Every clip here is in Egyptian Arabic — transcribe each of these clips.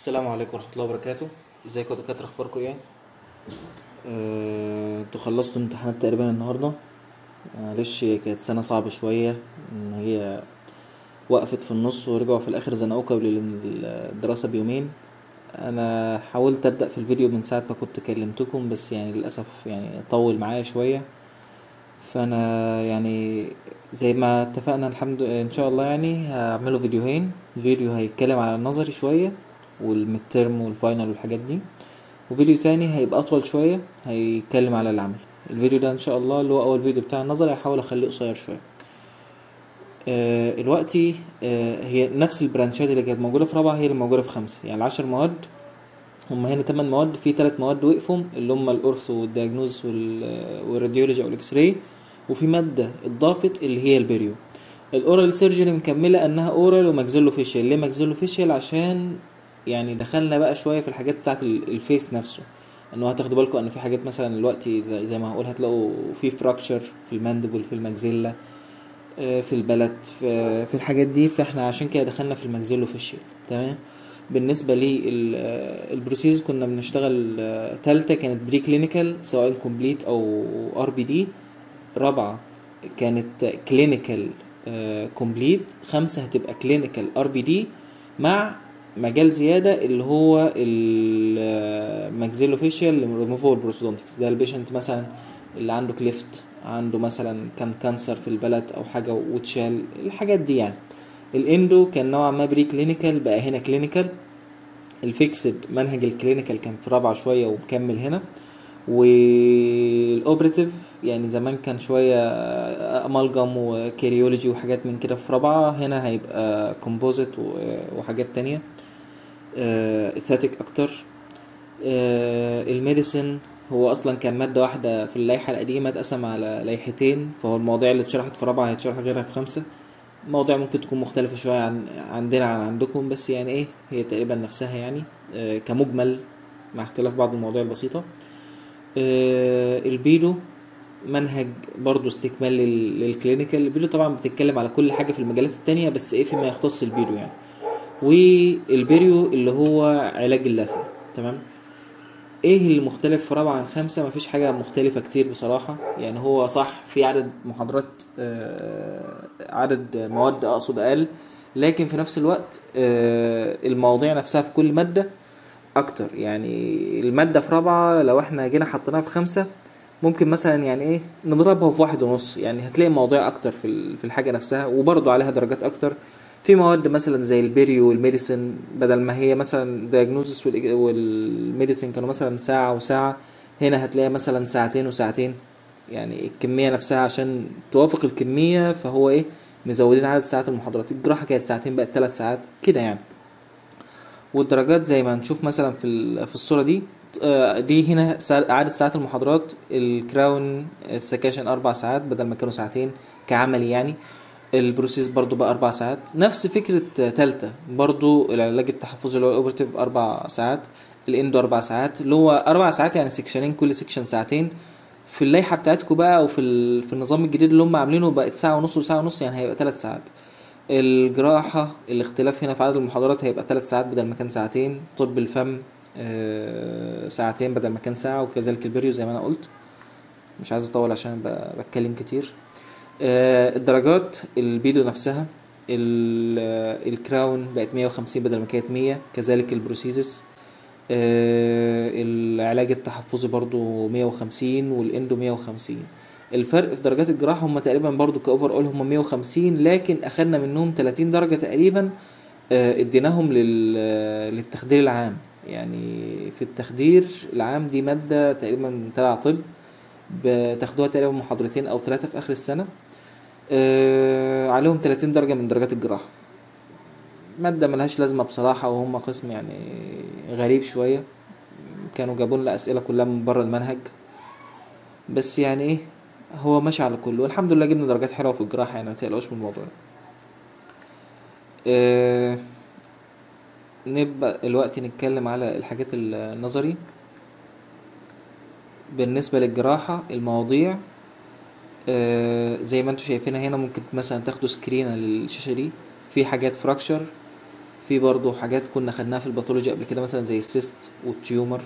السلام عليكم ورحمة الله وبركاته ازيكم يا دكاترة اخباركم ايه آه، انتوا خلصتوا امتحانات تقريبا النهاردة معلش هي كانت سنة صعبة شوية ان هي وقفت في النص ورجعوا في الاخر زنقوك قبل الدراسة بيومين انا حاولت ابدأ في الفيديو من ساعة ما كنت كلمتكم بس يعني للأسف يعني طول معايا شوية فانا يعني زي ما اتفقنا الحمد ان شاء الله يعني هعمله فيديوهين فيديو هيتكلم على النظري شوية والميدترم والفاينل والحاجات دي وفيديو تاني هيبقى اطول شوية هيتكلم على العمل الفيديو ده ان شاء الله اللي هو اول فيديو بتاع النظري هحاول اخليه قصير شوية آه دلوقتي آه هي نفس البرانشات اللي كانت موجودة في رابعة هي اللي موجودة في خمسة يعني العشر مواد هم هنا تمن مواد في تلات مواد وقفهم اللي هم الاورثو والدياجنوز والراديولوجي او الاكس راي وفي مادة اتضافت اللي هي البريو الاورال سيرجري مكملة انها اورال وماكسيلو فيشيال ليه ماكسيلو فيشيال عشان يعني دخلنا بقى شوية في الحاجات بتاعت الفيس نفسه انه هتاخدوا بالكم ان في حاجات مثلا دلوقتي زي, زي ما هقول هتلاقوا في فراكشر في الماندبل في الماكسيلا في البلد في, في الحاجات دي فاحنا عشان كده دخلنا في الماكسيلو فيشيال تمام بالنسبة للبروسيس كنا بنشتغل تالتة كانت بري كلينيكال سواء كومبليت او ار بي دي رابعة كانت كلينيكال كومبليت خمسة هتبقى كلينيكال ار بي دي مع مجال زيادة اللي هو الماكسيلو فيشيال ريموفال بروستودونتكس ده البيشنت مثلا اللي عنده كليفت عنده مثلا كان كانسر في البلد او حاجة واتشال الحاجات دي يعني الاندو كان نوعا ما بري كلينيكال بقى هنا كلينيكال الفيكسد منهج الكلينيكال كان في رابعة شوية ومكمل هنا والاوبريتيف يعني زمان كان شوية امالجم وكاريولوجي وحاجات من كده في رابعة هنا هيبقى كومبوزيت وحاجات تانية اثاتيك اكتر الميديسن هو اصلا كان مادة واحدة في اللائحة القديمة اتقسم على لائحتين فهو المواضيع اللي اتشرحت في رابعة هيتشرح غيرها في خمسة مواضيع ممكن تكون مختلفة شوية عن عندنا عن عندكم بس يعني ايه هي تقريبا نفسها يعني كمجمل مع اختلاف بعض المواضيع البسيطة البيدو منهج برضو استكمال للكلينيكال البيدو طبعا بتتكلم على كل حاجة في المجالات التانية بس ايه فيما يختص البيدو يعني والبيريو اللي هو علاج اللثة تمام ايه اللي مختلف في رابعة عن خمسة مفيش حاجة مختلفة كتير بصراحة يعني هو صح في عدد محاضرات آه عدد مواد اقصد اقل لكن في نفس الوقت آه المواضيع نفسها في كل مادة اكتر يعني المادة في رابعة لو احنا جينا حطيناها في خمسة ممكن مثلا يعني ايه نضربها في واحد ونص يعني هتلاقي مواضيع اكتر في في الحاجة نفسها وبرضو عليها درجات اكتر في مواد مثلا زي البيريو والميديسن بدل ما هي مثلا دياجنوزس والميديسن كانوا مثلا ساعة وساعة هنا هتلاقي مثلا ساعتين وساعتين يعني الكمية نفسها عشان توافق الكمية فهو ايه مزودين عدد ساعات المحاضرات الجراحة كانت ساعتين بقت ثلاث ساعات كده يعني والدرجات زي ما هنشوف مثلا في في الصورة دي دي هنا عدد ساعات المحاضرات الكراون السكاشن أربع ساعات بدل ما كانوا ساعتين كعملي يعني البروسيس برضو بقى أربع ساعات نفس فكرة تالتة برضو العلاج التحفظي اللي هو الأوبرتيف أربع ساعات الإندو أربع ساعات اللي هو أربع ساعات يعني سكشنين كل سكشن ساعتين في اللائحة بتاعتكم بقى أو في, في النظام الجديد اللي هم عاملينه بقت ساعة ونص وساعة ونص يعني هيبقى ثلاث ساعات الجراحة الاختلاف هنا في عدد المحاضرات هيبقى ثلاث ساعات بدل ما كان ساعتين طب الفم ساعتين بدل ما كان ساعة وكذلك البريو زي ما أنا قلت مش عايز أطول عشان بتكلم كتير الدرجات البيدو نفسها الكراون بقت 150 بدل ما كانت 100 كذلك البروسيزس العلاج التحفظي برضو 150 والاندو 150 الفرق في درجات الجراحة هم تقريبا برضو كأوفر اول هم 150 لكن اخدنا منهم 30 درجة تقريبا اديناهم للتخدير العام يعني في التخدير العام دي مادة تقريبا تبع طب بتاخدوها تقريبا محاضرتين او ثلاثة في اخر السنة آه عليهم 30 درجة من درجات الجراحة مادة ملهاش لازمة بصراحة وهم قسم يعني غريب شوية كانوا جابوا لنا أسئلة كلها من بره المنهج بس يعني ايه هو ماشي على كله والحمد لله جبنا درجات حلوة في الجراحة يعني متقلقوش من الموضوع آه نبقى دلوقتي نتكلم على الحاجات النظري بالنسبة للجراحة المواضيع آه زي ما انتم شايفينها هنا ممكن مثلا تاخدوا سكرين للشاشة دي في حاجات فراكشر في برضو حاجات كنا خدناها في الباثولوجي قبل كده مثلا زي السيست والتيومر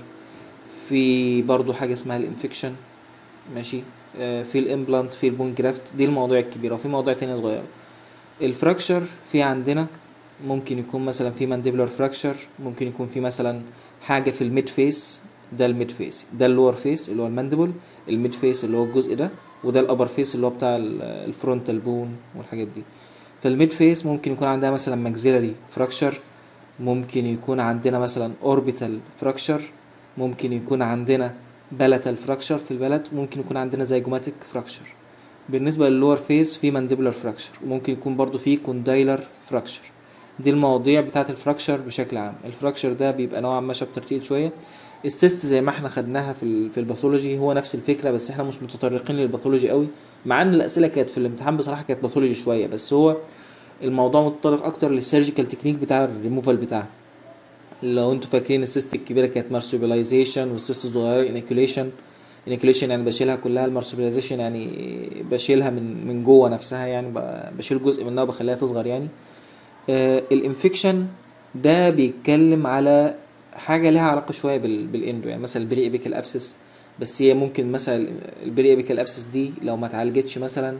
في برضو حاجه اسمها الانفكشن ماشي آه، في الامبلانت في البون جرافت دي المواضيع الكبيره وفي مواضيع تانية صغيره الفراكشر في عندنا ممكن يكون مثلا في مانديبولار فراكشر ممكن يكون في مثلا حاجه في الميد فيس ده الميد فيس ده اللور فيس اللي هو المانديبل الميد فيس اللي هو الجزء ده وده الابر فيس اللي هو بتاع الفرونتال بون والحاجات دي فالميد فيس ممكن يكون عندها مثلا ماكسيلاري فراكشر ممكن يكون عندنا مثلا اوربيتال فراكشر ممكن يكون عندنا بلاتال فراكشر في البلد ممكن يكون عندنا زيجوماتيك فراكشر بالنسبه للور فيس في مانديبولار فراكشر وممكن يكون برضو في كوندايلر فراكشر دي المواضيع بتاعه الفراكشر بشكل عام الفراكشر ده بيبقى نوعا ما شابتر تقيل شويه السيست زي ما احنا خدناها في ال- في الباثولوجي هو نفس الفكره بس احنا مش متطرقين للباثولوجي قوي مع ان الاسئله كانت في الامتحان بصراحه كانت باثولوجي شويه بس هو الموضوع متطرق اكتر للسيرجيكال تكنيك بتاع الريموفال بتاعها لو انتوا فاكرين السيست الكبيره كانت مارسوبيلايزيشن والسيست الصغيره انيكوليشن انيكوليشن يعني بشيلها كلها المارسوبيلايزيشن يعني بشيلها من من جوه نفسها يعني ب- بشيل جزء منها وبخليها تصغر يعني آه الانفكشن ده بيتكلم على حاجه لها علاقه شويه بال بالاندو يعني مثلا البري ايبيكال ابسس بس هي ممكن مثلا البري ايبيكال ابسس دي لو ما اتعالجتش مثلا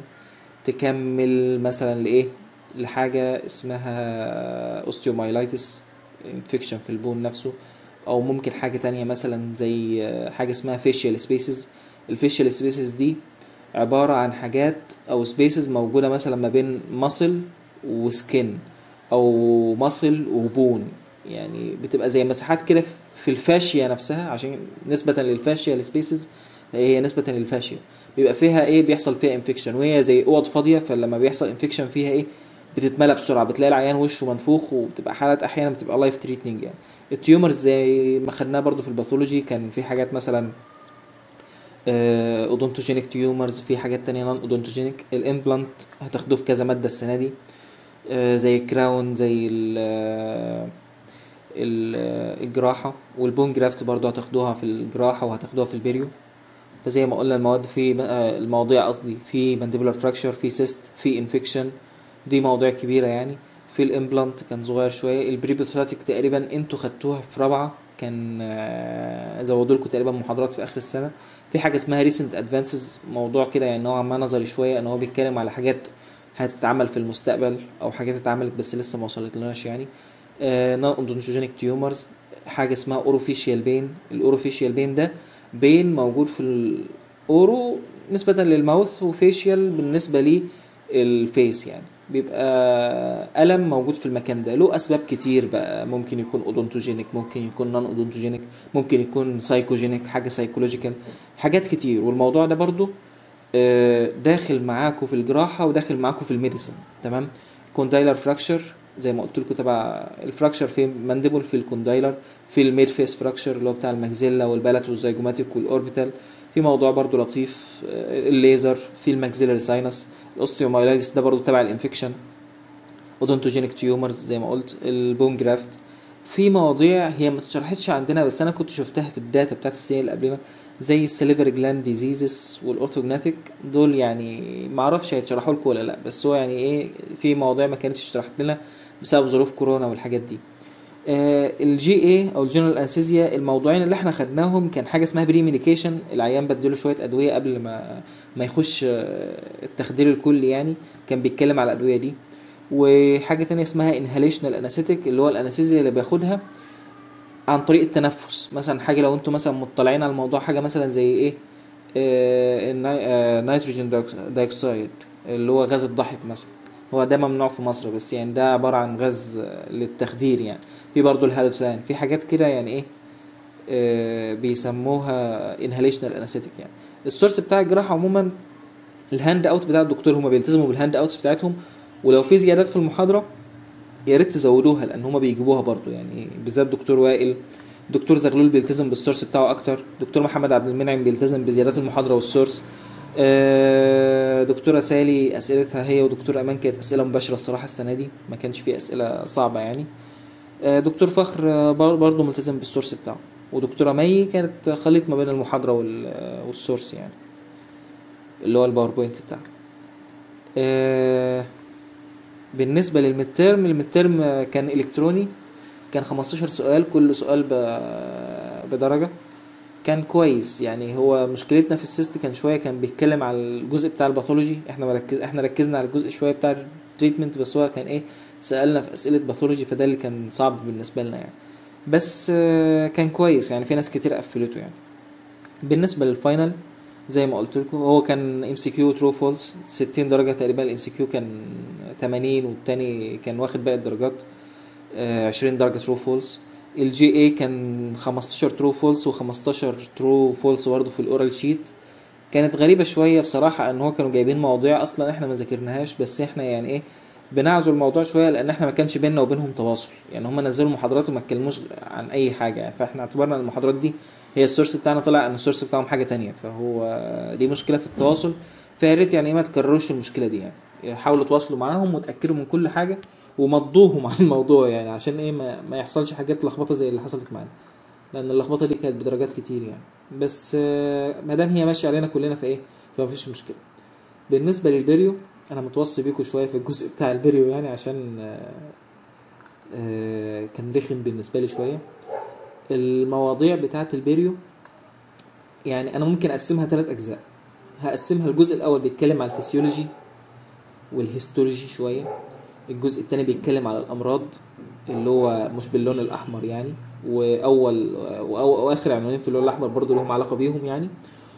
تكمل مثلا لايه لحاجه اسمها اوستيومايلايتس انفكشن في البون نفسه او ممكن حاجه تانية مثلا زي حاجه اسمها فيشيال سبيسز الفيشيال سبيسز دي عباره عن حاجات او سبيسز موجوده مثلا ما بين ماسل وسكين او ماسل وبون يعني بتبقى زي مساحات كده في الفاشيا نفسها عشان نسبة للفاشيا السبيسز هي نسبة للفاشيا بيبقى فيها ايه بيحصل فيها انفكشن وهي زي اوض فاضية فلما بيحصل انفكشن فيها ايه بتتملى بسرعة بتلاقي العيان وشه منفوخ وبتبقى حالات احيانا بتبقى لايف تريتنينج يعني التيومرز زي ما خدناها برضو في الباثولوجي كان في حاجات مثلا اودونتوجينيك تيومرز في حاجات تانية نون اودونتوجينيك الامبلانت هتاخدوه في كذا مادة السنة دي آه، زي الكراون زي ال ال- الجراحة والبون جرافت برضو هتاخدوها في الجراحة وهتاخدوها في البريو فزي ما قلنا المواد في آه، المواضيع قصدي في مانديبولار فراكشر في سيست في انفكشن دي مواضيع كبيرة يعني في الامبلانت كان صغير شوية البريبوثراتيك تقريبا انتوا خدتوها في رابعة كان آه، زودوا لكم تقريبا محاضرات في اخر السنة في حاجة اسمها ريسنت ادفانسز موضوع كده يعني نوعا ما نظري شوية ان هو بيتكلم على حاجات هتتعمل في المستقبل او حاجات اتعملت بس لسه ما وصلت لناش يعني نون اودونتوجينيك تيومرز حاجه اسمها اوروفيشيال بين الاوروفيشيال بين ده بين موجود في الاورو نسبه للماوث وفيشيال بالنسبه للفيس يعني بيبقى ألم موجود في المكان ده له أسباب كتير بقى ممكن يكون اودونتوجينيك ممكن يكون نون اودونتوجينيك ممكن يكون سايكوجينيك حاجة سايكولوجيكال حاجات كتير والموضوع ده برضو آه، داخل معاكم في الجراحة وداخل معاكم في الميديسن تمام كوندايلر فراكشر زي ما قلت لكم تبع الفراكشر في مانديبل في الكوندايلر في الميد فيس فراكشر اللي هو بتاع الماكسيلا والبالات والزيجوماتيك والاوربيتال في موضوع برضو لطيف آه، الليزر في الماكسيلاري ساينس الاوستيومايلايتس ده برضو تبع الانفكشن اودونتوجينيك تيومرز زي ما قلت البون جرافت في مواضيع هي ما اتشرحتش عندنا بس انا كنت شفتها في الداتا بتاعت السنين اللي قبلنا زي السليفري جلاند ديزيزز والاورثوجناتيك دول يعني ما اعرفش هيتشرحوا لكم ولا لا بس هو يعني ايه في مواضيع ما كانتش اتشرحت لنا بسبب ظروف كورونا والحاجات دي آه الجي اي او الجنرال انستيزيا الموضوعين اللي احنا خدناهم كان حاجه اسمها بري ميديكيشن العيان بديله شويه ادويه قبل ما ما يخش آه، التخدير الكلي يعني كان بيتكلم على الادويه دي وحاجه تانية اسمها انهاليشنال انستيك اللي هو الانستيزيا اللي بياخدها عن طريق التنفس مثلا حاجه لو انتوا مثلا مطلعين على الموضوع حاجه مثلا زي ايه آه، الني- آه، نيتروجين دايوكس- دايوكسيد اللي هو غاز الضحك مثلا هو ده ممنوع في مصر بس يعني ده عباره عن غاز آه، للتخدير يعني في برضه الهالوتان في حاجات كده يعني ايه آه، بيسموها انهاليشنال انستيك يعني السورس بتاع الجراحه عموما الهاند اوت بتاع الدكتور هما بيلتزموا بالهاند اوتس بتاعتهم ولو في زيادات في المحاضره يا ريت تزودوها لان هما بيجيبوها برضو يعني بالذات دكتور وائل دكتور زغلول بيلتزم بالسورس بتاعه اكتر دكتور محمد عبد المنعم بيلتزم بزيادات المحاضره والسورس آه، دكتوره سالي اسئلتها هي ودكتور امان كانت اسئله مباشره الصراحه السنه دي ما كانش فيه اسئله صعبه يعني آه، دكتور فخر آه، بر- برضه ملتزم بالسورس بتاعه ودكتوره مي كانت خليط ما بين المحاضره وال- آه، والسورس يعني اللي هو الباوربوينت بتاعها آه، بالنسبه للمترم المترم كان الكتروني كان 15 سؤال كل سؤال ب- بدرجه كان كويس يعني هو مشكلتنا في السيست كان شويه كان بيتكلم على الجزء بتاع الباثولوجي احنا مركز احنا ركزنا على الجزء شويه بتاع التريتمنت بس هو كان ايه سالنا في اسئله باثولوجي فده اللي كان صعب بالنسبه لنا يعني بس آه، كان كويس يعني في ناس كتير قفلته يعني بالنسبه للفاينل زي ما قلت لكم هو كان ام سي كيو ترو فولس 60 درجه تقريبا الام سي كيو كان 80 والتاني كان واخد باقي الدرجات آه، 20 درجه ترو فولس الجي اي كان 15 ترو فولس و15 ترو فولس برضه في الاورال شيت كانت غريبه شويه بصراحه ان هو كانوا جايبين مواضيع اصلا احنا ما ذاكرناهاش بس احنا يعني ايه بنعزو الموضوع شويه لان احنا ما كانش بيننا وبينهم تواصل يعني هم نزلوا محاضرات وما اتكلموش عن اي حاجه يعني فاحنا اعتبرنا ان المحاضرات دي هي السورس بتاعنا طلع ان السورس بتاعهم حاجه تانية فهو دي مشكله في التواصل فيا ريت يعني ايه ما تكرروش المشكله دي يعني حاولوا تواصلوا معاهم وتاكدوا من كل حاجه ومضوهم على الموضوع يعني عشان ايه ما, ما يحصلش حاجات لخبطه زي اللي حصلت معانا لان اللخبطه دي كانت بدرجات كتير يعني بس آه، ما دام هي ماشيه علينا كلنا فايه فمفيش مشكله بالنسبه للبريو انا متوصي بيكم شويه في الجزء بتاع البريو يعني عشان آه، آه، كان رخم بالنسبه لي شويه المواضيع بتاعه البريو يعني انا ممكن اقسمها ثلاث اجزاء هقسمها الجزء الاول بيتكلم عن الفسيولوجي والهيستولوجي شويه الجزء الثاني بيتكلم على الامراض اللي هو مش باللون الاحمر يعني واول وأو واخر عنوانين في اللون الاحمر برضو لهم علاقه بيهم يعني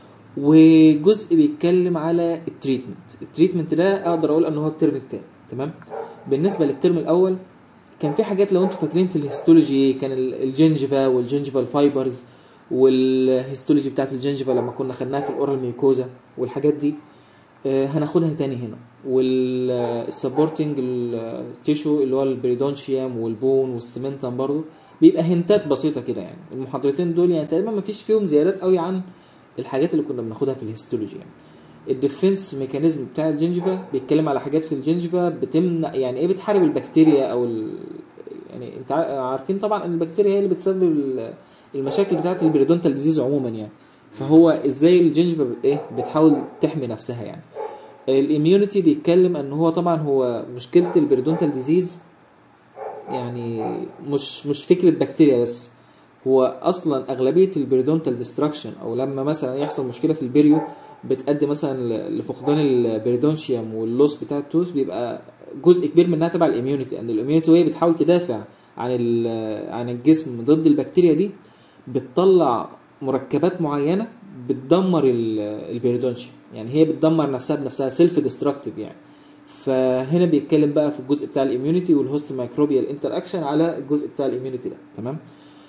وجزء بيتكلم على التريتمنت التريتمنت ده اقدر اقول ان هو الترم الثاني تمام بالنسبه للترم الاول كان في حاجات لو انتوا فاكرين في الهيستولوجي كان ال- الجنجفا والجنجفا الفايبرز والهيستولوجي بتاعت الجنجفا لما كنا خدناها في الاورال ميكوزا والحاجات دي آه، هناخدها تاني هنا والسبورتنج التيشو اللي هو البريدونشيوم والبون والسمنتم برضو بيبقى هنتات بسيطه كده يعني المحاضرتين دول يعني تقريبا ما فيش فيهم زيادات قوي عن الحاجات اللي كنا بناخدها في الهيستولوجي يعني الديفنس ميكانيزم بتاع الجنجفا بيتكلم على حاجات في الجنجفا بتمنع يعني ايه بتحارب البكتيريا او ال... يعني انت عار- عارفين طبعا ان البكتيريا هي اللي بتسبب ال- المشاكل بتاعه البريدونتال ديزيز عموما يعني فهو ازاي الجنجفا ب- ايه بتحاول تحمي نفسها يعني الاميونيتي بيتكلم ان هو طبعا هو مشكله البريدونتال ديزيز يعني مش مش فكره بكتيريا بس هو اصلا اغلبيه البريدونتال ديستراكشن او لما مثلا يحصل مشكله في البريو بتؤدي مثلا ل- لفقدان البريدونشيوم واللوس بتاع التوث بيبقى جزء كبير منها تبع الاميونيتي ان الاميونيتي وهي بتحاول تدافع عن ال- عن الجسم ضد البكتيريا دي بتطلع مركبات معينه بتدمر ال- البريدونشيوم يعني هي بتدمر نفسها بنفسها سيلف ديستركتيف يعني فهنا بيتكلم بقى في الجزء بتاع الاميونيتي والهوست مايكروبيال انتر اكشن على الجزء بتاع الاميونيتي ده تمام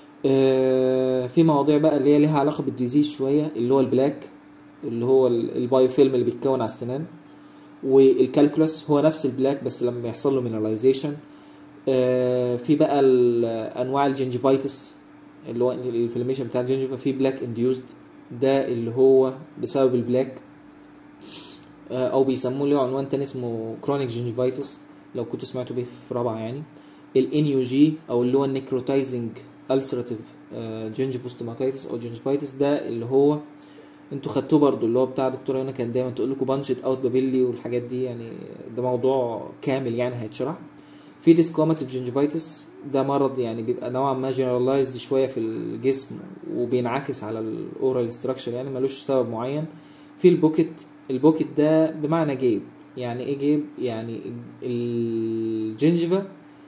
آه في مواضيع بقى اللي هي ليها علاقه بالديزيز شويه اللي هو البلاك اللي هو ال- البايوفيلم اللي بيتكون على السنان والكالكولس هو نفس البلاك بس لما يحصل له مينراليزيشن آه في بقى ال- انواع الجنجيفايتس اللي هو الانفلاميشن بتاع الجنجيفا في بلاك انديوزد ده اللي هو بسبب البلاك آه، او بيسموه له عنوان تاني اسمه كرونيك جنجيفايتس لو كنتوا سمعتوا بيه في رابعه يعني الان يو جي او اللي هو النيكروتايزنج السراتيف جنجيفوستوماتيتس او جنجيفايتس ده اللي هو انتوا خدتوه برضو اللي هو بتاع دكتوره هنا كان دايما تقول لكم بانشت اوت بابيلي والحاجات دي يعني ده موضوع كامل يعني هيتشرح في ديسكوماتيف جنجيفايتس ده مرض يعني بيبقى نوعا ما جنرالايزد شويه في الجسم وبينعكس على الاورال ستراكشر يعني ملوش سبب معين في البوكيت البوكيت ده بمعنى جيب يعني ايه جيب يعني الجنجفة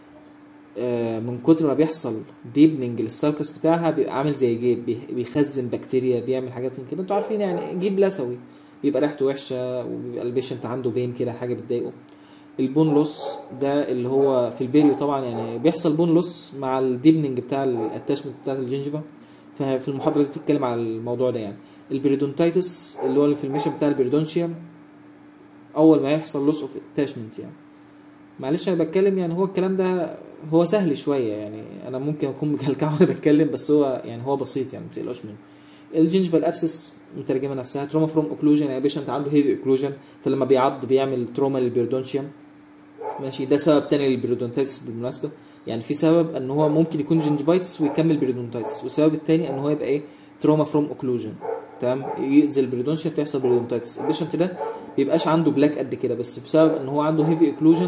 آه، من كتر ما بيحصل ديبننج للسالكس بتاعها بيبقى عامل زي جيب بي- بيخزن بكتيريا بيعمل حاجات من كده انتوا عارفين يعني جيب لثوي بيبقى ريحته وحشه وبيبقى البيشنت عنده بين كده حاجه بتضايقه البون لوس ده اللي هو في البيريو طبعا يعني بيحصل بون لوس مع الديبننج بتاع الاتاشمنت بتاع الجنجفة ففي المحاضره دي بتتكلم على الموضوع ده يعني البريدونتايتس اللي هو الانفلاميشن بتاع البريدونشيوم اول ما يحصل لوس اوف اتاشمنت يعني معلش انا بتكلم يعني هو الكلام ده هو سهل شويه يعني انا ممكن اكون مكلكع وانا بتكلم بس هو يعني هو بسيط يعني ما تقلقوش منه الجنجفال ابسس مترجمه نفسها تروما فروم اوكلوجن يعني بيشنت عنده هيفي اوكلوجن فلما بيعض بيعمل تروما للبيردونشيوم ماشي ده سبب تاني للبيرودونتايتس بالمناسبه يعني في سبب ان هو ممكن يكون جنجفايتس ويكمل بيرودونتايتس والسبب التاني ان هو يبقى ايه تروما فروم اوكلوجن تمام يأذي البريدونشن فيحصل بريدونتايتس البيشنت ده بيبقاش عنده بلاك قد كده بس بسبب ان هو عنده هيفي اوكلوجن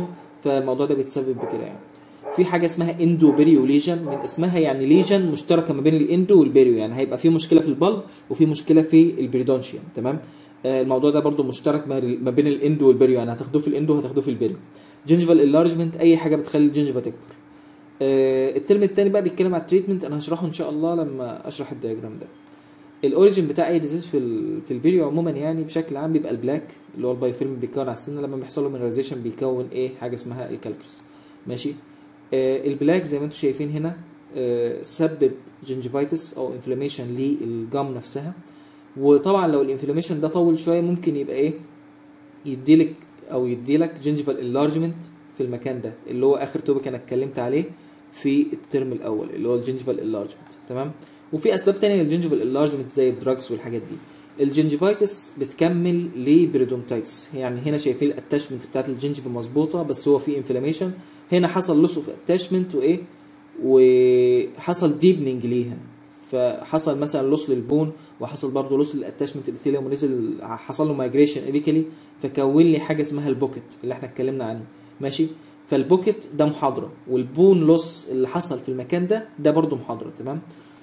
فالموضوع ده بيتسبب بكده يعني في حاجه اسمها اندو بيريو ليجن من اسمها يعني ليجن مشتركه ما بين الاندو والبيريو يعني هيبقى في مشكله في البلب وفي مشكله في البريدونشيوم تمام آه، الموضوع ده برضو مشترك ما ما بين الاندو والبيريو يعني هتاخدوه في الاندو وهتاخدوه في البيريو جينجفال انلارجمنت اي حاجه بتخلي الجينجفا تكبر آه، الترم الثاني بقى بيتكلم على التريتمنت انا هشرحه ان شاء الله لما اشرح الدياجرام ده الاوريجن بتاع اي ديزيز في ال في البيريو عموما يعني بشكل عام بيبقى البلاك اللي هو الباي فيلم بيتكون على السن لما بيحصل له مينراليزيشن بيكون ايه حاجه اسمها الكالكولس ماشي آه البلاك زي ما انتم شايفين هنا آه سبب جنجفايتس او انفلاميشن للجام نفسها وطبعا لو الانفلاميشن ده طول شويه ممكن يبقى ايه يديلك او يديلك جنجفال انلارجمنت في المكان ده اللي هو اخر توبك انا اتكلمت عليه في الترم الاول اللي هو الجنجفال انلارجمنت تمام وفي اسباب تانية للجنجفال انلارجمنت زي الدراجز والحاجات دي الجنجفايتس بتكمل لبريدونتايتس يعني هنا شايفين الاتاشمنت بتاعت الجنجفا مظبوطه بس هو في انفلاميشن هنا حصل لوس اوف اتاشمنت وايه وحصل ديبننج ليها فحصل مثلا لوس للبون وحصل برضه لوس للاتاشمنت ابيثيليوم ونزل حصل له مايجريشن ابيكالي فكون لي حاجه اسمها البوكت اللي احنا اتكلمنا عنه ماشي فالبوكت ده محاضره والبون لوس اللي حصل في المكان ده ده برضه محاضره تمام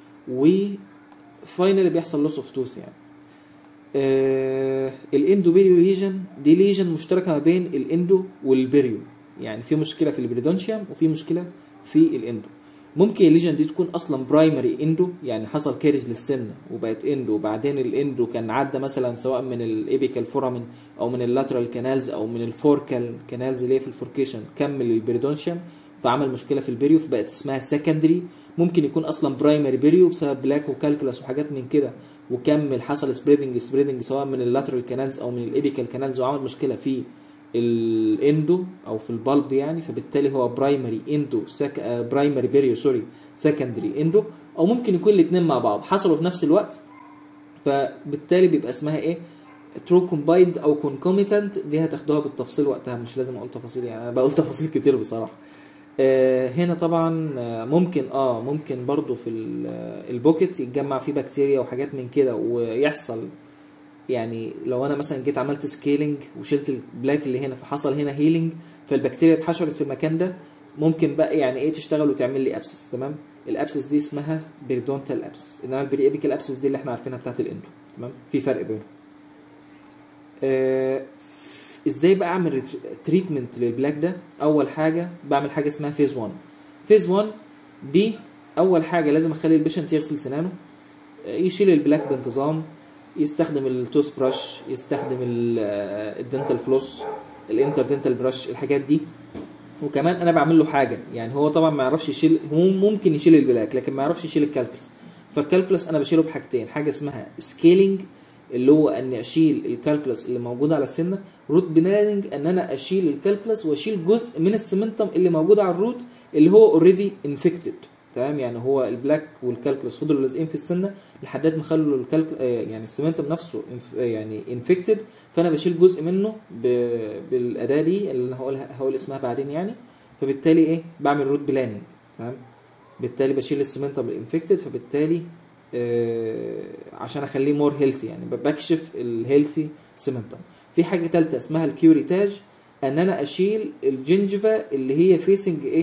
وفاينلي بيحصل لوس اوف توث يعني آه الاندو بيريو ليجن دي ليجن مشتركه ما بين الاندو والبيريو يعني في مشكله في البريدونشيوم وفي مشكله في الاندو ممكن الليجن دي تكون اصلا برايمري اندو يعني حصل كارز للسن وبقت اندو وبعدين الاندو كان عدى مثلا سواء من الايبيكال فورامين او من اللاترال كانالز او من الفوركال كانالز اللي هي في الفوركيشن كمل البريدونشيوم فعمل مشكله في البريو فبقت اسمها سكندري ممكن يكون اصلا برايمري بيريو بسبب بلاك وكالكولاس وحاجات من كده وكمل حصل سبريدنج سبريدنج سواء من اللاترال كانالز او من الايبيكال كانالز وعمل مشكله في الاندو او في البلب يعني فبالتالي هو برايمري اندو سك... برايمري بيريو سوري سكندري اندو او ممكن يكون الاثنين مع بعض حصلوا في نفس الوقت فبالتالي بيبقى اسمها ايه ترو كومبايند او كونكوميتنت دي هتاخدوها بالتفصيل وقتها مش لازم اقول تفاصيل يعني انا بقول تفاصيل كتير بصراحه آه هنا طبعا آه ممكن اه ممكن برضو في البوكت يتجمع فيه بكتيريا وحاجات من كده ويحصل يعني لو انا مثلا جيت عملت سكيلينج وشلت البلاك اللي هنا فحصل هنا هيلينج فالبكتيريا اتحشرت في المكان ده ممكن بقى يعني ايه تشتغل وتعمل لي ابسس تمام الابسس دي اسمها بيريدونتال ابسس انما البري ايبيكال ابسس دي اللي احنا عارفينها بتاعت الاندو تمام في فرق بينهم آه ازاي بقى اعمل تريتمنت للبلاك ده اول حاجه بعمل حاجه اسمها فيز 1 فيز 1 دي اول حاجه لازم اخلي البيشنت يغسل سنانه يشيل البلاك بانتظام يستخدم التوث براش يستخدم الدنتال فلوس الانتر دنتال براش الحاجات دي وكمان انا بعمل له حاجه يعني هو طبعا ما يعرفش يشيل هو ممكن يشيل البلاك لكن ما يعرفش يشيل الكالكولس فالكالكولس انا بشيله بحاجتين حاجه اسمها سكيلينج اللي هو اني اشيل الكالكولس اللي موجود على السنه روت بلاننج ان انا اشيل الكالكولس واشيل جزء من السمنتم اللي موجود على الروت اللي هو اوريدي انفكتد تمام يعني هو البلاك والكالكولس فضلوا لازقين في السنه لحد ما خلوا الكالكول يعني السمنتم نفسه يعني انفكتد فانا بشيل جزء منه بالاداه دي اللي انا هقول هقول اسمها بعدين يعني فبالتالي ايه بعمل روت بلاننج تمام بالتالي بشيل السمنتم الانفكتد فبالتالي آه عشان اخليه مور هيلثي يعني بكشف الهيلثي سمنتم في حاجه ثالثه اسمها الكيوريتاج ان انا اشيل الجنجفا اللي هي فيسنج ايه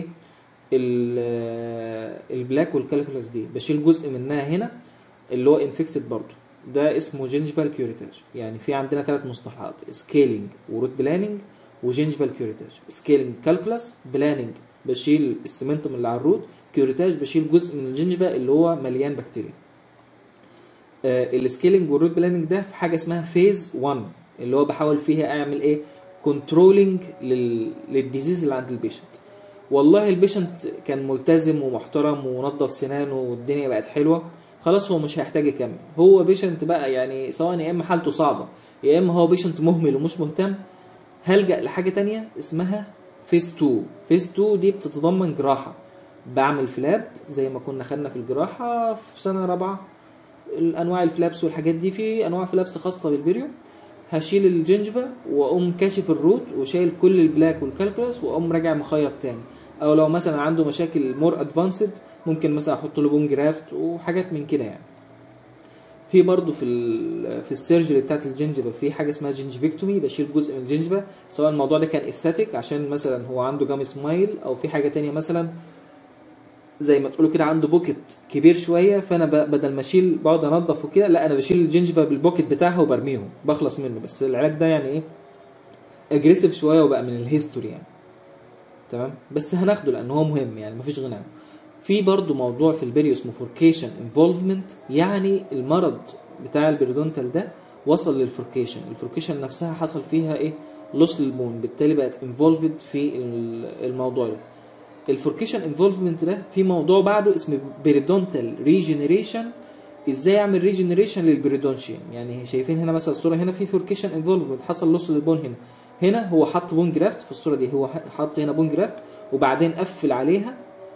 البلاك والكالكولس دي بشيل جزء منها هنا اللي هو انفكتد برضو ده اسمه جينجفال كيوريتاج يعني في عندنا ثلاث مصطلحات سكيلينج وروت بلاننج وجينجفال كيوريتاج سكيلينج كالكولس بلاننج بشيل السمنتم اللي على الروت كيوريتاج بشيل جزء من الجينجفا اللي هو مليان بكتيريا آه السكيلينج والروت بلاننج ده في حاجه اسمها فيز 1 اللي هو بحاول فيها اعمل ايه كنترولنج لل... للديزيز اللي عند البيشنت والله البيشنت كان ملتزم ومحترم ونظف سنانه والدنيا بقت حلوه خلاص هو مش هيحتاج يكمل هو بيشنت بقى يعني سواء يا اما حالته صعبه يا اما هو بيشنت مهمل ومش مهتم هلجا لحاجه تانية اسمها فيز 2 فيز 2 دي بتتضمن جراحه بعمل فلاب زي ما كنا خدنا في الجراحه في سنه رابعه الانواع الفلابس والحاجات دي في انواع فلابس خاصه بالبريو هشيل الجنجفا واقوم كاشف الروت وشايل كل البلاك والكالكولس واقوم راجع مخيط تاني او لو مثلا عنده مشاكل مور ادفانسد ممكن مثلا احط له بون جرافت وحاجات من كده يعني في برضه في ال في السيرجري بتاعت الجنجبه في حاجه اسمها جنجفيكتومي بشيل جزء من الجنجبه سواء الموضوع ده كان اثاتيك عشان مثلا هو عنده جام سمايل او في حاجه تانية مثلا زي ما تقولوا كده عنده بوكت كبير شويه فانا ب- بدل ما اشيل بقعد انضف وكده لا انا بشيل الجنجبه بالبوكت بتاعها وبرميهم بخلص منه بس العلاج ده يعني ايه اجريسيف شويه وبقى من الهيستوري يعني تمام بس هناخده لان هو مهم يعني مفيش غنى عنه في برضو موضوع في البريو اسمه فوركيشن انفولفمنت يعني المرض بتاع البريدونتال ده وصل للفوركيشن الفوركيشن نفسها حصل فيها ايه لوس للبون بالتالي بقت انفولفد في ال- الموضوع ده الفوركيشن انفولفمنت ده في موضوع بعده اسمه بريدونتال ريجنريشن ازاي اعمل ريجنريشن للبريدونشيوم يعني شايفين هنا مثلا الصوره هنا في فوركيشن انفولفمنت حصل لوس للبون هنا هنا هو حط بون جرافت في الصوره دي هو حط هنا بون جرافت وبعدين قفل عليها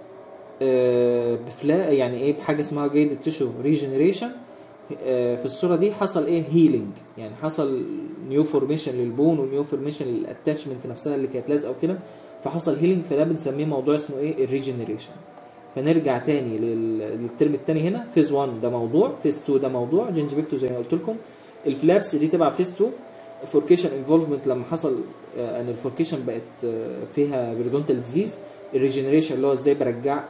آه، بفلا يعني ايه بحاجه اسمها جيد تيشو ريجنريشن في الصوره دي حصل ايه هيلينج يعني حصل نيو فورميشن للبون ونيو فورميشن للاتاتشمنت نفسها اللي كانت لازقه وكده فحصل هيلينج فده بنسميه موضوع اسمه ايه الريجنريشن فنرجع تاني لل- للترم التاني هنا فيز 1 ده موضوع فيز 2 ده موضوع جنجفيكتو زي ما قلت لكم الفلابس دي تبع فيز 2 فوركيشن انفولفمنت لما حصل آه، ان الفوركيشن بقت آه، فيها بريدونتال ديزيز الريجنريشن اللي هو ازاي برجع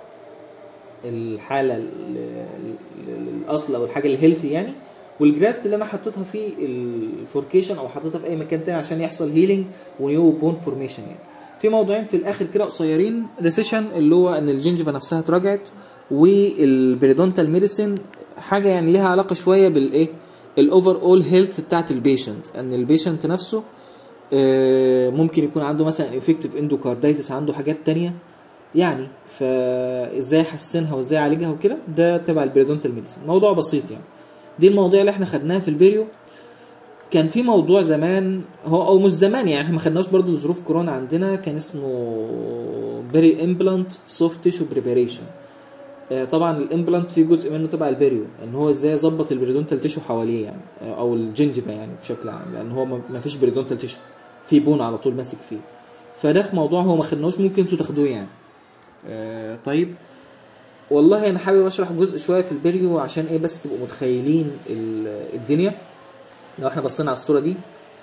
الحاله ل- ل- للاصل او الحاجه الهيلثي يعني والجرافت اللي انا حطيتها في الفوركيشن او حطيتها في اي مكان تاني عشان يحصل هيلينج ونيو بون فورميشن يعني في موضوعين في الاخر كده قصيرين ريسيشن اللي هو ان الجنجفه نفسها اتراجعت والبريدونتال ميديسين حاجه يعني ليها علاقه شويه بالايه الاوفر اول هيلث بتاعت البيشنت ان البيشنت نفسه آه، ممكن يكون عنده مثلا افكتيف اندوكاردايتس عنده حاجات تانية يعني فازاي احسنها وازاي اعالجها وكده ده تبع البريدونتال ميديسين موضوع بسيط يعني دي المواضيع اللي احنا خدناها في البريو كان في موضوع زمان هو او مش زمان يعني احنا ما خدناش برضو لظروف كورونا عندنا كان اسمه بري امبلانت سوفت تيشو بريباريشن طبعا الامبلانت في جزء منه تبع البريو ان هو ازاي يظبط البريدونتال تيشو حواليه يعني آه، او الجنجفه يعني بشكل عام لان هو ما ما فيش بريدونتال تيشو في بون على طول ماسك فيه فده في موضوع هو ما خدناهوش ممكن انتوا تاخدوه يعني آه، طيب والله انا حابب اشرح جزء شويه في البريو عشان ايه بس تبقوا متخيلين ال- الدنيا لو احنا بصينا على الصوره دي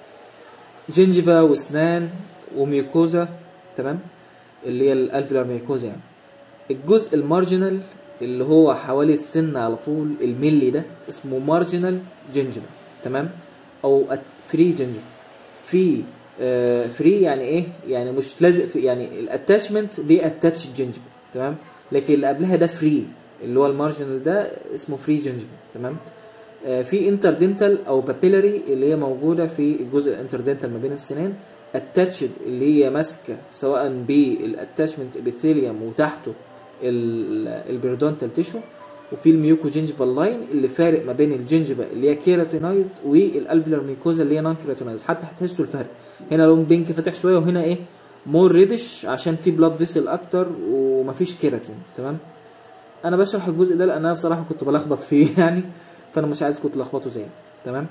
جنجفا واسنان وميوكوزا تمام اللي هي الالفيلار ميوكوزا يعني الجزء المارجنال اللي هو حوالي السن على طول الملي ده اسمه مارجنال جنجفا تمام او فري جنجفا في فري يعني ايه يعني مش لازق في يعني الاتاتشمنت دي اتاتش جنجفا تمام لكن اللي قبلها ده فري اللي هو المارجنال ده اسمه فري جنجفا تمام آه، في انتردنتال او بابيلاري اللي هي موجوده في الجزء الانتردنتال ما بين السنان اتاتشد اللي هي ماسكه سواء بالاتاتشمنت ابيثيليوم وتحته البيردونتال تيشو وفي الميوكو جينجيفال لاين اللي فارق ما بين الجنجبه اللي هي كيراتينايزد والالفيلر ميكوزا اللي هي نون كيراتينايزد حتى هتحسوا الفرق هنا لون بينك فاتح شويه وهنا ايه مور ريدش عشان في بلاد فيسل اكتر ومفيش كيراتين تمام انا بشرح الجزء ده لان انا بصراحه كنت بلخبط فيه يعني فانا مش عايزكم تلخبطوا زيي تمام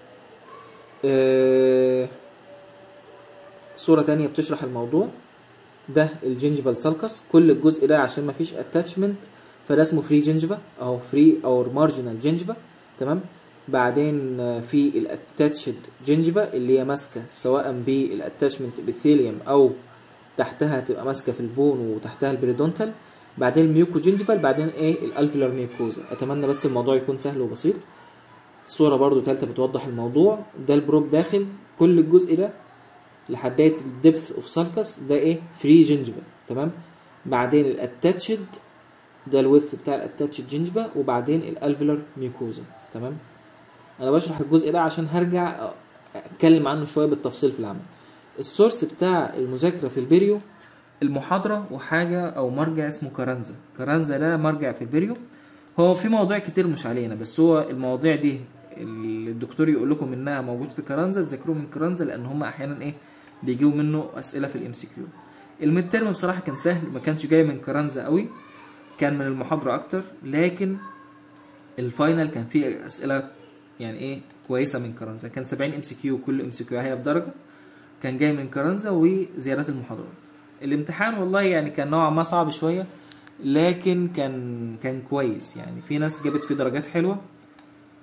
آه، صورة تانية بتشرح الموضوع ده الجنجفال سالكس كل الجزء ده عشان مفيش اتاتشمنت فده اسمه فري جنجفا اهو فري او مارجنال جنجفا تمام بعدين آه، في الاتاتشد جنجفا اللي هي ماسكه سواء بالاتاتشمنت ابيثيليوم او تحتها تبقى ماسكه في البون وتحتها البريدونتال بعدين الميوكو جنجفال بعدين ايه الالفيلر ميوكوزا اتمنى بس الموضوع يكون سهل وبسيط صورة برضو تالتة بتوضح الموضوع ده البروب داخل كل الجزء ده لحداية الدبث اوف سالكس ده ايه فري جنجفا تمام بعدين الاتاتشد ده الويث بتاع الاتاتشد جنجفا وبعدين الالفيلر ميوكوزا تمام انا بشرح الجزء ده عشان هرجع اتكلم عنه شويه بالتفصيل في العمل السورس بتاع المذاكره في البريو المحاضره وحاجه او مرجع اسمه كارانزا كارانزا ده مرجع في البريو هو في مواضيع كتير مش علينا بس هو المواضيع دي اللي الدكتور يقول لكم انها موجود في كارانزا تذاكروه من كارانزا لان هم احيانا ايه بيجيبوا منه اسئله في الام سي كيو الميد ترم بصراحه كان سهل ما كانش جاي من كارانزا قوي كان من المحاضره اكتر لكن الفاينل كان فيه اسئله يعني ايه كويسه من كارانزا كان 70 ام سي كيو كل ام سي كيو هي بدرجه كان جاي من كارانزا وزيارات المحاضرات الامتحان والله يعني كان نوعا ما صعب شويه لكن كان كان كويس يعني في ناس جابت فيه درجات حلوه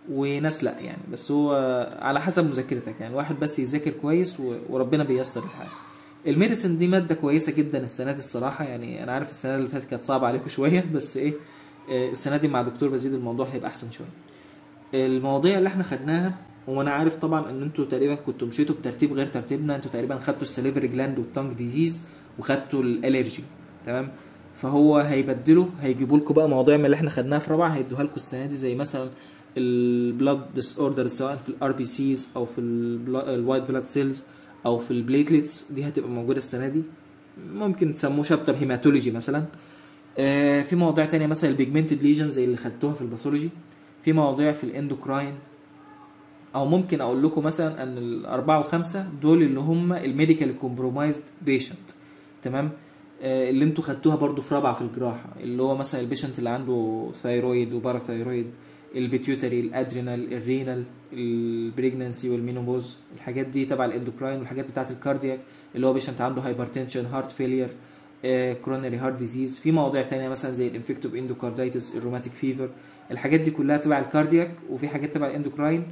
وناس لا يعني بس هو على حسب مذاكرتك يعني الواحد بس يذاكر كويس و- وربنا بيسر الحال الميديسن دي ماده كويسه جدا السنه دي الصراحه يعني انا عارف السنه اللي فاتت كانت صعبه عليكم شويه بس ايه آه، السنه دي مع دكتور بزيد الموضوع هيبقى احسن شويه المواضيع اللي احنا خدناها وانا عارف طبعا ان انتوا تقريبا كنتوا مشيتوا بترتيب غير ترتيبنا انتوا تقريبا خدتوا السليفري جلاند والتانج ديزيز وخدتوا الالرجي تمام فهو هيبدلوا هيجيبوا لكم بقى مواضيع من اللي احنا خدناها في رابعه هيدوها لكم السنه دي زي مثلا البلاد ديس اوردر سواء في الار بي سيز او في الوايت بلاد سيلز او في البليتلتس دي هتبقى موجوده السنه دي ممكن تسموه شابتر هيماتولوجي مثلا آه، في مواضيع تانية مثلا البيجمنتد ليجن زي اللي خدتوها في الباثولوجي في مواضيع في الاندوكراين او ممكن اقول لكم مثلا ان الاربعه وخمسه دول اللي هم الميديكال كومبرومايزد بيشنت تمام آه، اللي انتوا خدتوها برضو في رابعه في الجراحه اللي هو مثلا البيشنت اللي عنده ثايرويد وباراثايرويد البيتيوتري الادرينال الرينال البريجنانسي والمينوبوز الحاجات دي تبع الاندوكراين والحاجات بتاعه الكاردياك اللي هو بيشنت عنده هايبرتنشن هارت فيلير كوروناري هارت ديزيز في مواضيع تانية مثلا زي الانفكتيف اندوكاردايتس الروماتيك فيفر الحاجات دي كلها تبع الكاردياك وفي حاجات تبع الاندوكراين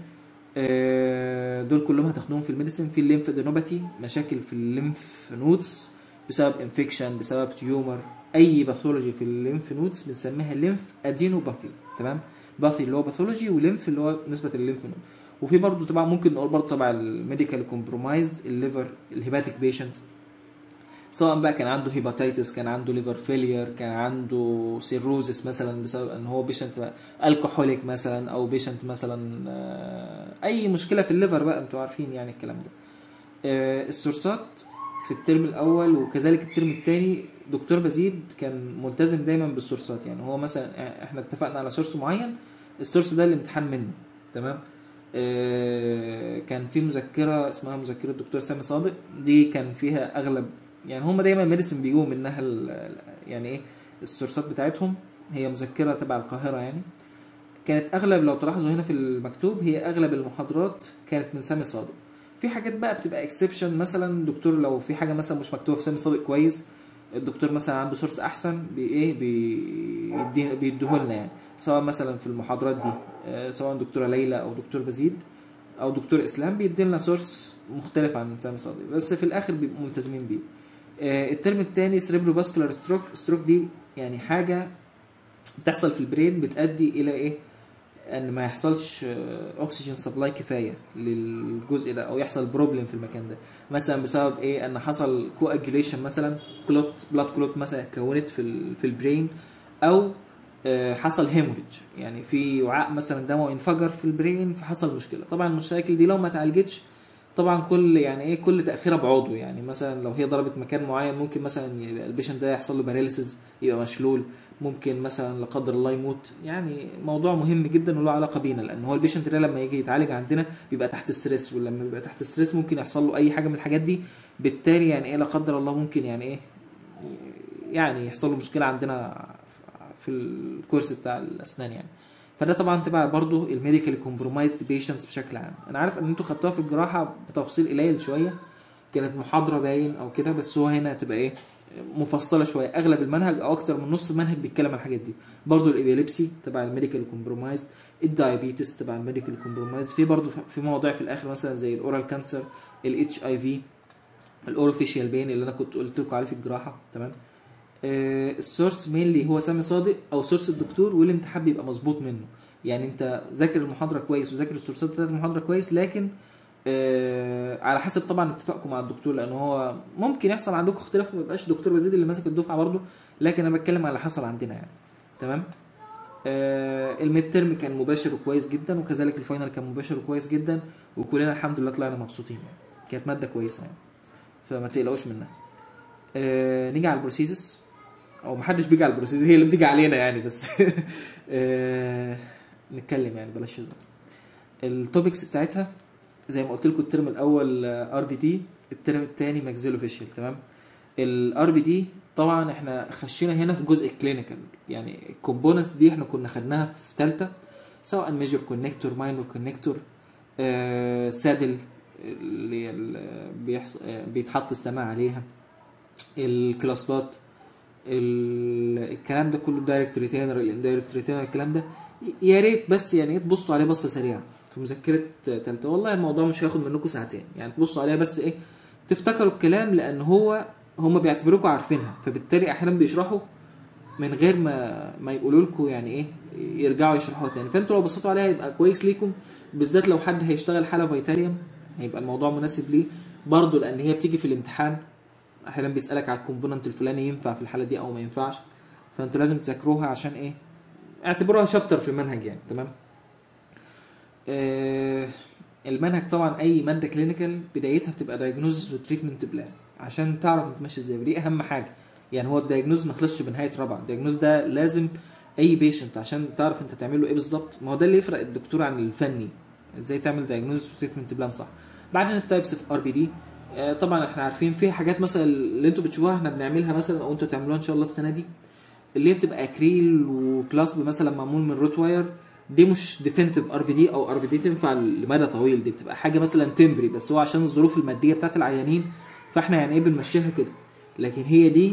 آه، دول كلهم هتاخدوهم في الميديسن في الليمف دينوباتي مشاكل في الليمف نودز بسبب انفكشن بسبب تيومر اي باثولوجي في الليمف نودز بنسميها ليمف ادينوباثي تمام باثي اللي هو باثولوجي وليمف اللي هو نسبه الليمف نود وفي برضه طبعا ممكن نقول برضه تبع الميديكال كومبرومايزد الليفر الهيباتيك بيشنت سواء بقى كان عنده هيباتيتس كان عنده ليفر فيلير كان عنده سيروزس مثلا بسبب ان هو بيشنت الكحوليك مثلا او بيشنت مثلا آه، اي مشكله في الليفر بقى انتوا عارفين يعني الكلام ده آه، السورسات في الترم الاول وكذلك الترم الثاني دكتور بزيد كان ملتزم دايما بالسورسات يعني هو مثلا احنا اتفقنا على سورس معين السورس ده الامتحان منه تمام آه، كان في مذكره اسمها مذكره الدكتور سامي صادق دي كان فيها اغلب يعني هم دايما ميديسن بيجوا منها ال- يعني ايه السورسات بتاعتهم هي مذكره تبع القاهره يعني كانت اغلب لو تلاحظوا هنا في المكتوب هي اغلب المحاضرات كانت من سامي صادق في حاجات بقى بتبقى اكسبشن مثلا دكتور لو في حاجه مثلا مش مكتوبه في سامي صادق كويس الدكتور مثلا عنده سورس احسن بي ايه بيدي بيديه لنا يعني سواء مثلا في المحاضرات دي آه، سواء دكتوره ليلى او دكتور بزيد او دكتور اسلام بيدي لنا سورس مختلف عن سامي صادق بس في الاخر بيبقوا ملتزمين بيه آه، الترم الثاني سريبرو فاسكولار ستروك ستروك دي يعني حاجه بتحصل في البرين بتؤدي الى ايه ان ما يحصلش اكسجين سبلاي كفايه للجزء ده او يحصل بروبلم في المكان ده مثلا بسبب ايه ان حصل كواجوليشن مثلا كلوت بلاد كلوت مثلا اتكونت في ال- في البرين او آه، حصل هيموريج يعني في وعاء مثلا دموي انفجر في البرين فحصل مشكله طبعا المشاكل دي لو ما اتعالجتش طبعا كل يعني ايه كل تاخيره بعضو يعني مثلا لو هي ضربت مكان معين ممكن مثلا يبقى البيشنت ده يحصل له باراليسيس يبقى مشلول ممكن مثلا لا قدر الله يموت يعني موضوع مهم جدا وله علاقه بينا لان هو البيشنت ده لما يجي يتعالج عندنا بيبقى تحت ستريس ولما بيبقى تحت ستريس ممكن يحصل له اي حاجه من الحاجات دي بالتالي يعني ايه لا قدر الله ممكن يعني ايه يعني يحصل له مشكله عندنا في الكورس بتاع الاسنان يعني فده طبعا تبع برضو الميديكال كومبرومايزد بيشنتس بشكل عام انا عارف ان انتوا خدتوها في الجراحه بتفصيل قليل شويه كانت محاضره باين او كده بس هو هنا هتبقى ايه مفصله شويه اغلب المنهج او اكتر من نص المنهج بيتكلم عن الحاجات دي برضو الابيليبسي تبع الميديكال كومبرومايز الدايابيتس تبع الميديكال كومبرومايز في برضو في مواضيع في الاخر مثلا زي الاورال كانسر الاتش اي في الاوروفيشيال بين اللي انا كنت قلت لكم عليه في الجراحه تمام آه السورس مينلي هو سامي صادق او سورس الدكتور والامتحان بيبقى مظبوط منه يعني انت ذاكر المحاضره كويس وذاكر السورسات بتاعت المحاضره كويس لكن آه على حسب طبعا اتفاقكم مع الدكتور لان هو ممكن يحصل عندكم اختلاف وما يبقاش دكتور وزيد اللي ماسك الدفعه برضه لكن انا بتكلم على اللي حصل عندنا يعني تمام آه الميد ترم كان مباشر وكويس جدا وكذلك الفاينل كان مباشر وكويس جدا وكلنا الحمد لله طلعنا مبسوطين يعني كانت ماده كويسه يعني فما تقلقوش منها آه نيجي على البروسيسس او محدش بيجي على البروسيسس هي اللي بتيجي علينا يعني بس آه نتكلم يعني بلاش هزار التوبكس بتاعتها زي ما قلت لكم الترم الاول ار بي دي الترم الثاني ماكسيلو فيشل تمام الار بي دي طبعا احنا خشينا هنا في جزء كلينيكال يعني الكومبوننتس دي احنا كنا خدناها في ثالثه سواء ميجر كونكتور ماينور كونكتور سادل اللي هي ال- بيحصل آه، بيتحط السماعه عليها الكلاسبات ال- الكلام ده كله دايركت ريتينر الاندايركت ريتينر الكلام ده يا ريت بس يعني ايه تبصوا عليه بصه سريعه في مذكره تالتة والله الموضوع مش هياخد منكم ساعتين يعني تبصوا عليها بس ايه تفتكروا الكلام لان هو هم بيعتبروكم عارفينها فبالتالي احيانا بيشرحوا من غير ما ما يقولوا لكم يعني ايه يرجعوا يشرحوها تاني فانتوا لو بصيتوا عليها يبقى كويس ليكم بالذات لو حد هيشتغل حاله فيتاليوم هيبقى الموضوع مناسب ليه برضه لان هي بتيجي في الامتحان احيانا بيسالك على الكومبوننت الفلاني ينفع في الحاله دي او ما ينفعش فانتوا لازم تذاكروها عشان ايه اعتبروها شابتر في المنهج يعني تمام آه المنهج طبعا اي ماده كلينيكال بدايتها بتبقى دايجنوزس وتريتمنت بلان عشان تعرف انت ماشي ازاي ودي اهم حاجه يعني هو الدايجنوز ما خلصش بنهايه رابعه الدايجنوز ده لازم اي بيشنت عشان تعرف انت تعمل له ايه بالظبط ما هو ده اللي يفرق الدكتور عن الفني ازاي تعمل دايجنوز وتريتمنت بلان صح بعدين التايبس اوف ار بي دي طبعا احنا عارفين في حاجات مثلا اللي انتوا بتشوفوها احنا بنعملها مثلا او انتوا تعملوها ان شاء الله السنه دي اللي هي بتبقى اكريل وكلاسب مثلا معمول من روت واير دي مش ديفينيتيف ار بي دي او ار بي دي تنفع لمدى طويل دي بتبقى حاجه مثلا تمبري بس هو عشان الظروف الماديه بتاعت العيانين فاحنا يعني ايه بنمشيها كده لكن هي دي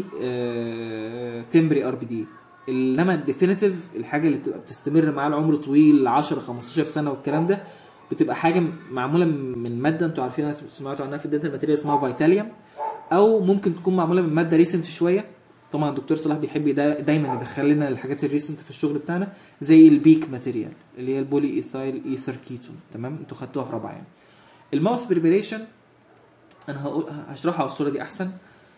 تمبري ار بي دي انما الديفينيتيف الحاجه اللي بتبقى بتستمر معاه العمر طويل 10 15 سنه والكلام ده بتبقى حاجه معموله من ماده انتوا عارفين سمعتوا عنها في الدنتال ماتيريال اسمها فيتاليوم او ممكن تكون معموله من ماده ريسنت شويه طبعا الدكتور صلاح بيحب دا دايما يدخل لنا الحاجات الريسنت في الشغل بتاعنا زي البيك ماتيريال اللي هي البولي ايثايل ايثر كيتون تمام انتوا خدتوها في رابعه يعني الماوث بريبريشن انا هقول هشرحها على الصوره دي احسن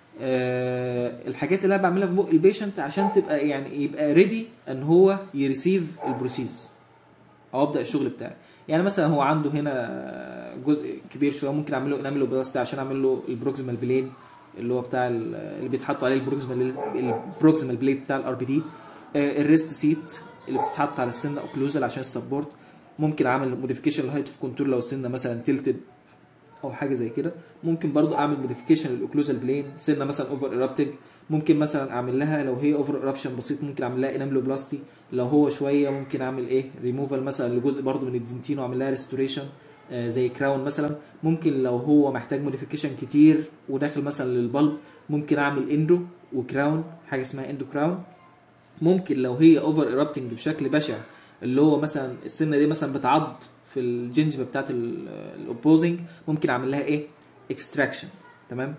أه الحاجات اللي انا بعملها في بق البيشنت عشان تبقى يعني يبقى ريدي ان هو يريسيف البروسيس او ابدا الشغل بتاعي يعني مثلا هو عنده هنا جزء كبير شويه ممكن اعمل له انامل بلاستي عشان اعمل له البروكسيمال بلين اللي هو بتاع اللي بيتحط عليه البروكسيمال البروكسيمال بليد بتاع الار بي دي الريست سيت اللي بتتحط على السنه اوكلوزال عشان السبورت ممكن اعمل موديفيكيشن للهايت اوف كونتور لو السنه مثلا تلتد او حاجه زي كده ممكن برضو اعمل موديفيكيشن للاوكلوزال بلين سنه مثلا اوفر ايرابتنج ممكن مثلا اعمل لها لو هي اوفر ايرابشن بسيط ممكن اعمل لها اناملوبلاستي لو هو شويه ممكن اعمل ايه ريموفال مثلا لجزء برضو من الدنتين واعمل لها ريستوريشن آه زي كراون مثلا ممكن لو هو محتاج موديفيكيشن كتير وداخل مثلا للبلب ممكن اعمل اندو وكراون حاجه اسمها اندو كراون ممكن لو هي اوفر ايرابتنج بشكل بشع اللي هو مثلا السنه دي مثلا بتعض في الجنجبه بتاعت الاوبوزنج ممكن اعمل لها ايه اكستراكشن تمام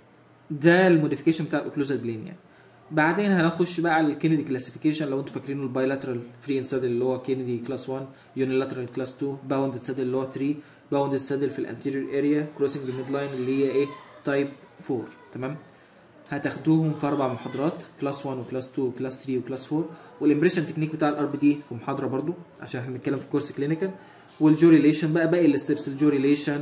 ده الموديفيكيشن بتاع الاوكلوزال بلين يعني بعدين هنخش بقى على الكينيدي كلاسيفيكيشن لو انتوا فاكرينه البايلاترال فري سادل اللي هو كينيدي كلاس 1 يونيلاترال كلاس 2 باوندد سادل اللي هو 3 باوندد سادل في الانتيريور اريا كروسنج الميد لاين اللي هي ايه تايب 4 تمام هتاخدوهم في اربع محاضرات كلاس 1 وكلاس 2 وكلاس 3 وكلاس 4 والامبريشن تكنيك بتاع الار بي دي في محاضره برضو عشان احنا بنتكلم في كورس كلينيكال والجوريليشن بقى باقي الستبس الجوريليشن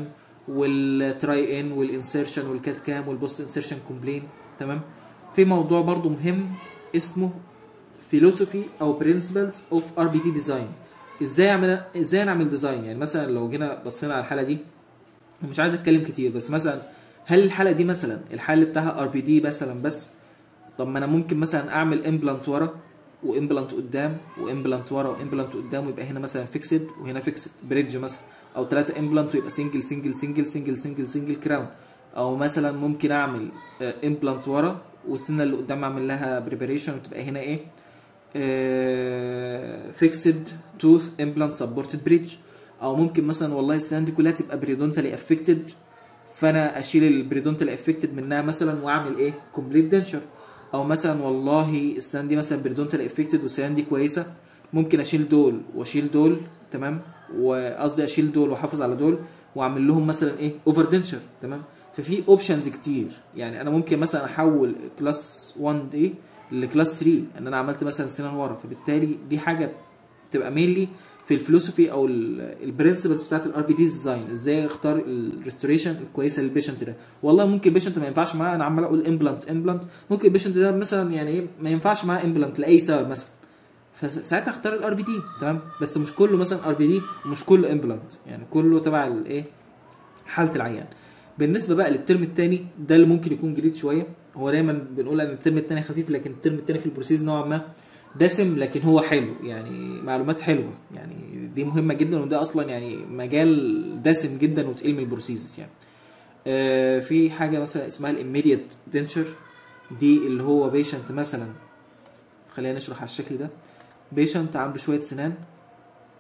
والتراي ان والانسيرشن والكات كام والبوست انسيرشن كومبلين تمام في موضوع برضو مهم اسمه فيلوسوفي او برنسبلز اوف ار بي دي ديزاين ازاي اعمل ازاي نعمل ديزاين يعني مثلا لو جينا بصينا على الحاله دي مش عايز اتكلم كتير بس مثلا هل الحاله دي مثلا الحل بتاعها ار بي دي مثلا بس طب ما انا ممكن مثلا اعمل امبلانت ورا وامبلانت قدام وامبلانت ورا وامبلانت قدام ويبقى هنا مثلا فيكسد وهنا فيكسد بريدج مثلا او ثلاثه امبلانت ويبقى سنجل سنجل سنجل سنجل سنجل سنجل كراون او مثلا ممكن اعمل امبلانت ورا والسنه اللي قدام اعمل لها بريباريشن وتبقى هنا ايه فيكسد توث امبلانت سبورتد بريدج او ممكن مثلا والله السنه دي كلها تبقى بريدونتالي افكتد فانا اشيل البريدونتال افكتد منها مثلا واعمل ايه كومبليت دنشر او مثلا والله السنان دي مثلا بريدونتال افكتد والسنان دي كويسه ممكن اشيل دول واشيل دول تمام وقصدي اشيل دول واحافظ على دول واعمل لهم مثلا ايه اوفر دنشر تمام ففي اوبشنز كتير يعني انا ممكن مثلا احول كلاس 1 دي لكلاس 3 ان انا عملت مثلا سنان ورا فبالتالي دي حاجه تبقى مينلي في الفلوسفي او البرنسبلز بتاعت الار بي دي ديزاين ازاي اختار الريستوريشن الكويسه للبيشنت ده والله ممكن البيشنت ما ينفعش معاه انا عمال اقول امبلانت امبلانت ممكن البيشنت ده مثلا يعني ايه ما ينفعش معاه امبلانت لاي سبب مثلا فساعتها اختار الار بي دي تمام بس مش كله مثلا ار بي دي ومش كله امبلانت يعني كله تبع الايه حاله العيان بالنسبه بقى للترم الثاني ده اللي ممكن يكون جديد شويه هو دايما بنقول ان الترم الثاني خفيف لكن الترم الثاني في البروسيس نوعا ما دسم لكن هو حلو يعني معلومات حلوه يعني دي مهمه جدا وده اصلا يعني مجال دسم جدا وتقيل من البروسيسس يعني آه في حاجه مثلا اسمها الاميديت دنشر دي اللي هو بيشنت مثلا خلينا نشرح على الشكل ده بيشنت عنده شويه سنان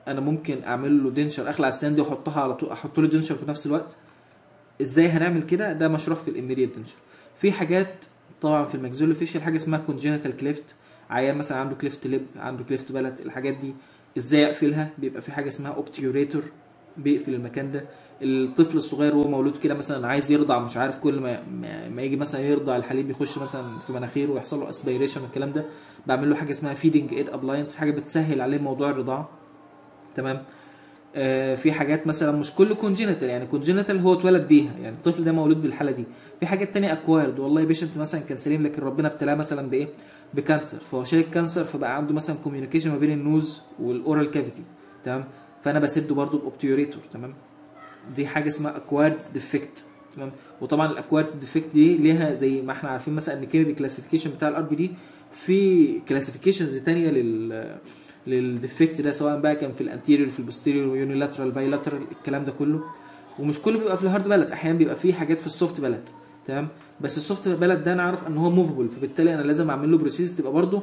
انا ممكن اعمل له دينشر اخلع السنان دي واحطها على طول احط له دينشر في نفس الوقت ازاي هنعمل كده ده مشروح في الاميريت دينشر في حاجات طبعا في الماكسيلو فيشل حاجه اسمها كونجينيتال كليفت عيان مثلا عنده كليفت ليب عنده كليفت بلت الحاجات دي ازاي اقفلها بيبقى في حاجه اسمها اوبتيوريتور بيقفل المكان ده الطفل الصغير وهو مولود كده مثلا عايز يرضع مش عارف كل ما ما- ما يجي مثلا يرضع الحليب يخش مثلا في مناخيره ويحصل له اسبيريشن والكلام ده بعمل له حاجه اسمها فيدنج ايد ابلاينس حاجه بتسهل عليه موضوع الرضاعه تمام آه في حاجات مثلا مش كله كونجينيتال يعني كونجينيتال هو اتولد بيها يعني الطفل ده مولود بالحاله دي في حاجات تانية اكوايرد والله بيشنت مثلا كان سليم لكن ربنا ابتلاه مثلا بايه بكانسر فهو شال الكانسر فبقى عنده مثلا كوميونيكيشن ما بين النوز والاورال كافيتي تمام فانا بسده برضو باوبتيوريتور تمام دي حاجه اسمها اكوايرد ديفكت تمام وطبعا الاكوايرد ديفكت دي ليها زي ما احنا عارفين مثلا ان كينيدي كلاسيفيكيشن بتاع الار بي دي في كلاسيفيكيشنز تانية لل للديفكت ده سواء بقى كان في الانتيريور في البوستيريور يونيلاترال بايلاترال الكلام ده كله ومش كله بيبقى في الهارد بلد احيانا بيبقى فيه حاجات في السوفت بلد تمام بس السوفت بلد ده انا عارف ان هو موفبل فبالتالي انا لازم اعمل له بروسيس تبقى برضه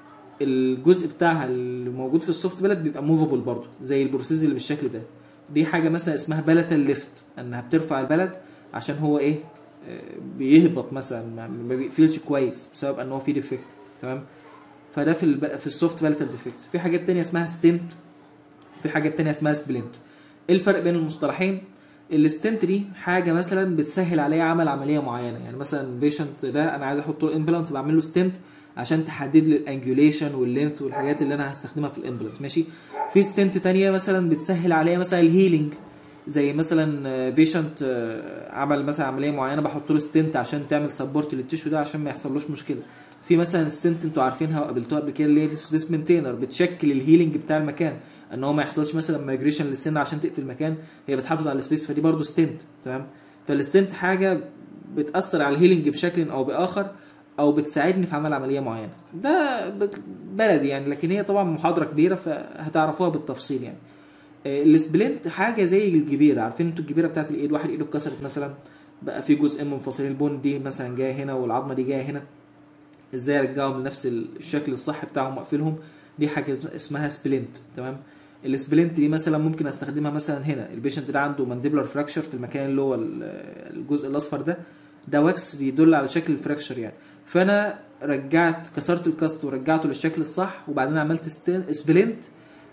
الجزء بتاعها اللي موجود في السوفت بلد بيبقى موفبل برضه زي البروسيس اللي بالشكل ده دي حاجه مثلا اسمها بلتال ليفت انها بترفع البلد عشان هو ايه آه، بيهبط مثلا ما- ما بيقفلش كويس بسبب ان هو فيه ديفكت تمام فده في الب... في السوفت بلتال ديفكت في حاجات تانية اسمها ستنت في حاجات تانية اسمها سبلنت ايه الفرق بين المصطلحين الستنت دي حاجه مثلا بتسهل عليا عمل عمليه معينه يعني مثلا البيشنت ده انا عايز احط له امبلانت بعمل له ستنت عشان تحدد لي الانجوليشن واللينث والحاجات اللي انا هستخدمها في الامبلانت ماشي في ستنت تانية مثلا بتسهل عليا مثلا الهيلينج زي مثلا بيشنت عمل مثلا عمليه معينه بحط له ستنت عشان تعمل سبورت للتيشو ده عشان ما يحصلوش مشكله في مثلا ستنت انتوا عارفينها وقابلتوها قبل كده اللي هي السبيس مينتينر بتشكل الهيلينج بتاع المكان ان هو ما يحصلش مثلا مايجريشن للسن عشان تقفل المكان هي بتحافظ على السبيس فدي برضو ستنت تمام فالستنت حاجه بتاثر على الهيلينج بشكل او باخر او بتساعدني في عمل عمليه معينه ده بت- بلدي يعني لكن هي طبعا محاضره كبيره فهتعرفوها بالتفصيل يعني آه، السبلنت حاجه زي الجبيره عارفين انتوا الجبيره بتاعت الايد واحد ايده اتكسرت مثلا بقى في جزء من مفاصيل البون دي مثلا جايه هنا والعظمه دي جايه هنا ازاي ارجعهم لنفس الشكل الصح بتاعهم واقفلهم دي حاجه اسمها سبلنت تمام السبلنت دي مثلا ممكن استخدمها مثلا هنا البيشنت ده عنده مانديبولار فراكشر في المكان اللي هو ال- الجزء الاصفر ده ده واكس بيدل على شكل الفراكشر يعني فانا رجعت كسرت الكاست ورجعته للشكل الصح وبعدين عملت ستين- سبلنت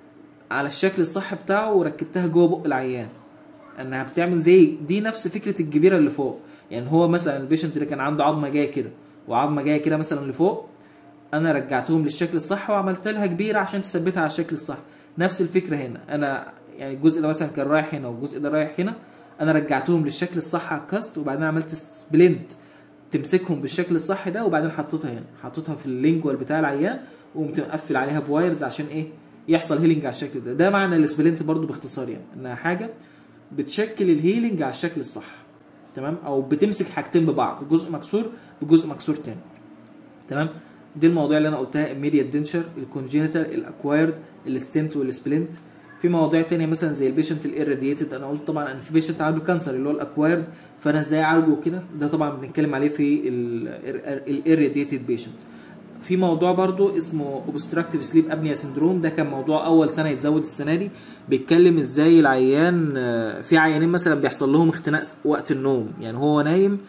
على الشكل الصح بتاعه وركبتها جوه بق العيان انها بتعمل زي دي نفس فكره الجبيره اللي فوق يعني هو مثلا البيشنت اللي كان عنده عظمه جايه كده وعظمه جايه كده مثلا لفوق انا رجعتهم للشكل الصح وعملت لها كبيره عشان تثبتها على الشكل الصح نفس الفكره هنا انا يعني الجزء ده مثلا كان رايح هنا والجزء ده رايح هنا انا رجعتهم للشكل الصح على الكاست وبعدين عملت سبلنت تمسكهم بالشكل الصح ده وبعدين حطيتها هنا حطيتها في اللينجوال بتاع العيان وقمت مقفل عليها بوايرز عشان ايه يحصل هيلينج على الشكل ده ده معنى السبلنت برضو باختصار يعني انها حاجه بتشكل الهيلينج على الشكل الصح تمام او بتمسك حاجتين ببعض جزء مكسور بجزء مكسور تاني تمام دي المواضيع اللي انا قلتها immediate دينشر الكونجينيتال الاكوايرد الستنت والسبلنت في مواضيع تانية مثلا زي البيشنت الاراديتد انا قلت طبعا ان في بيشنت عنده كانسر اللي هو الاكوايرد فانا ازاي اعالجه كده ده طبعا بنتكلم عليه في الاراديتد بيشنت في موضوع برضو اسمه obstructive sleep apnea syndrome ده كان موضوع اول سنه يتزود السنه دي بيتكلم ازاي العيان آه، في عيانين مثلا بيحصل لهم اختناق وقت النوم يعني هو نايم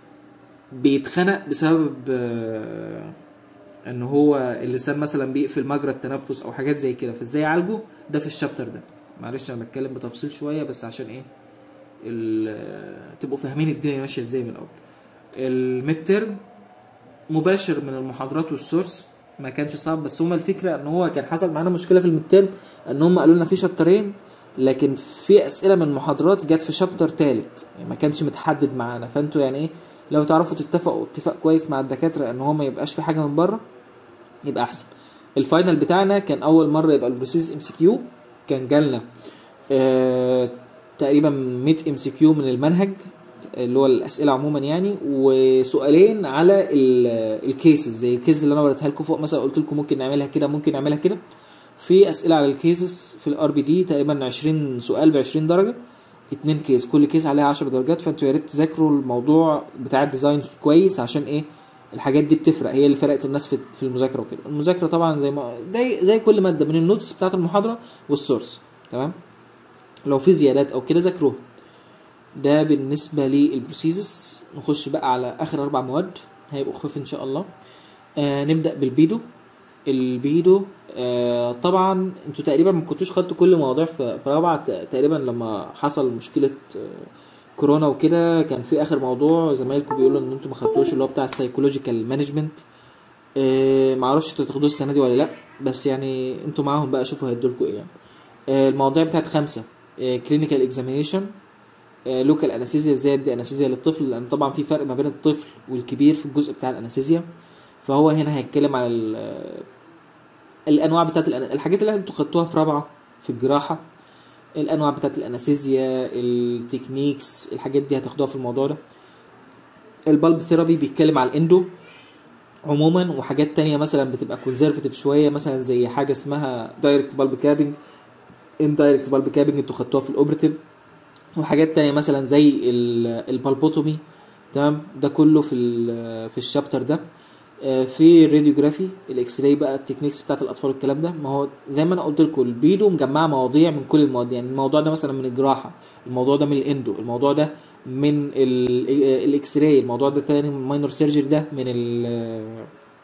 بيتخنق بسبب آه، ان هو اللسان مثلا بيقفل مجرى التنفس او حاجات زي كده فازاي يعالجه ده في الشابتر ده معلش انا بتكلم بتفصيل شويه بس عشان ايه ال- تبقوا فاهمين الدنيا ماشيه ازاي من الاول الميد ترم مباشر من المحاضرات والسورس ما كانش صعب بس هما الفكره ان هو كان حصل معانا مشكله في الميد ترم ان هم قالوا لنا في شابترين لكن في اسئله من المحاضرات جت في شابتر تالت يعني ما كانش متحدد معانا فانتوا يعني ايه لو تعرفوا تتفقوا اتفاق كويس مع الدكاتره ان هو ما يبقاش في حاجه من بره يبقى احسن الفاينل بتاعنا كان اول مره يبقى البروسيس ام سي كيو كان جالنا آه تقريبا 100 ام سي كيو من المنهج اللي هو الاسئله عموما يعني وسؤالين على الكيسز زي الكيس اللي انا وريتها لكم فوق مثلا قلت لكم ممكن نعملها كده ممكن نعملها كده في اسئله على الكيسز في الار بي دي تقريبا 20 سؤال ب 20 درجه اتنين كيس كل كيس عليها 10 درجات فانتوا يا ريت تذاكروا الموضوع بتاع الديزاين كويس عشان ايه الحاجات دي بتفرق هي اللي فرقت الناس في في المذاكره وكده المذاكره طبعا زي ما زي زي كل ماده من النوتس بتاعت المحاضره والسورس تمام لو في زيادات او كده ذاكروها ده بالنسبه للبروسيسس نخش بقى على اخر اربع مواد هيبقوا خفيف ان شاء الله آه نبدا بالبيدو البيدو آه طبعا انتوا تقريبا ما كنتوش خدتوا كل المواضيع في في رابعه ت- تقريبا لما حصل مشكله آه كورونا وكده كان في اخر موضوع زمايلكم بيقولوا ان انتوا ما خدتوش اللي هو بتاع السايكولوجيكال مانجمنت آه معرفش انتوا تاخدوه السنه دي ولا لا بس يعني انتوا معاهم بقى شوفوا هيدولكوا ايه يعني آه المواضيع بتاعت خمسه كلينيكال اكزامينيشن لوكال انستيزيا ازاي ادي انستيزيا للطفل لان طبعا في فرق ما بين الطفل والكبير في الجزء بتاع الانستيزيا فهو هنا هيتكلم على ال- الانواع بتاعت الأن- الحاجات اللي انتوا خدتوها في رابعه في الجراحه الانواع بتاعت الانستيزيا التكنيكس الحاجات دي هتاخدوها في الموضوع ده البالب ثيرابي بيتكلم على الاندو عموما وحاجات تانية مثلا بتبقى كونزرفتيف شويه مثلا زي حاجه اسمها دايركت بالب كابنج اندايركت بالب كابنج انتوا خدتوها في الاوبرتيف وحاجات تانية مثلا زي ال- البالبوتومي تمام ده كله في ال- في الشابتر ده آه، في الراديوجرافي الاكس راي بقى التكنيكس بتاعت الاطفال الكلام ده ما هو زي ما انا قلت لكم البيدو مجمعه مواضيع من كل المواد يعني الموضوع ده مثلا من الجراحه الموضوع ده من الاندو الموضوع ده من ال- آه، الاكس راي الموضوع ده تاني من ماينور سيرجري ده من ال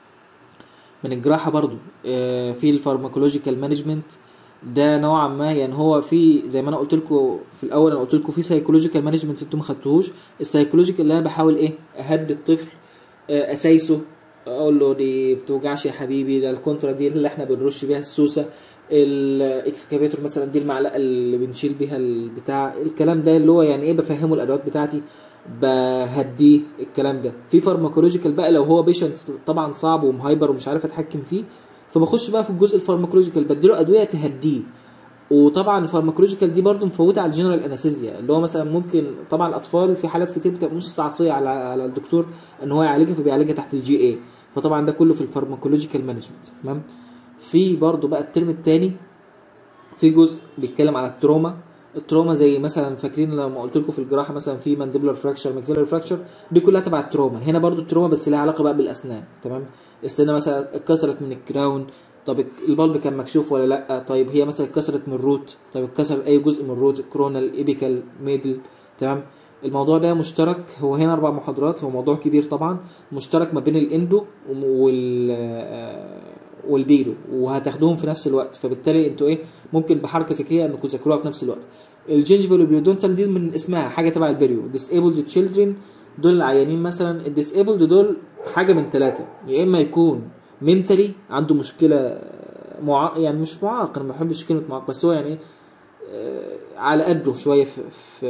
من الجراحه برضو آه، في الفارماكولوجيكال مانجمنت ده نوعا ما يعني هو في زي ما انا قلت لكم في الاول انا قلت لكم في سايكولوجيكال مانجمنت انتم ما خدتوهوش السايكولوجيكال اللي انا بحاول ايه اهدي الطفل آه، اسايسه اقول له دي بتوجعش يا حبيبي ده الكونترا دي اللي احنا بنرش بيها السوسه الاكسكافيتور مثلا دي المعلقه اللي بنشيل بيها البتاع الكلام ده اللي هو يعني ايه بفهمه الادوات بتاعتي بهديه الكلام ده في فارماكولوجيكال بقى لو هو بيشنت طبعا صعب ومهايبر ومش عارف اتحكم فيه فبخش بقى في الجزء الفارماكولوجيكال بديله ادويه تهديه وطبعا الفارماكولوجيكال دي برضو مفوته على الجنرال انستيزيا اللي هو مثلا ممكن طبعا الاطفال في حالات كتير بتبقى مستعصيه على على الدكتور ان هو يعالجها فبيعالجها تحت الجي اي فطبعا ده كله في الفارماكولوجيكال مانجمنت تمام في برضو بقى الترم الثاني في جزء بيتكلم على التروما التروما زي مثلا فاكرين لما قلت لكم في الجراحه مثلا في مانديبولار فراكشر ماكسيلر فراكشر دي كلها تبع التروما هنا برضو التروما بس لها علاقه بقى بالاسنان تمام السنه مثلا اتكسرت من الكراون طب البلب كان مكشوف ولا لا طيب هي مثلا اتكسرت من الروت طيب اتكسر اي جزء من الروت كرونال ايبيكال ميدل تمام الموضوع ده مشترك هو هنا اربع محاضرات هو موضوع كبير طبعا مشترك ما بين الاندو وال آه، والبيرو وهتاخدوهم في نفس الوقت فبالتالي انتوا ايه ممكن بحركه ذكيه انكم تذاكروها في نفس الوقت الجينجيفال والبيودونتال دي من اسمها حاجه تبع البيريو disabled children دول العيانين مثلا الديسيبلد دول حاجه من ثلاثه يا اما يكون منتلي عنده مشكله مع... يعني مش معاق انا ما بحبش كلمه معاق بس هو يعني ايه آه، على قده شويه في في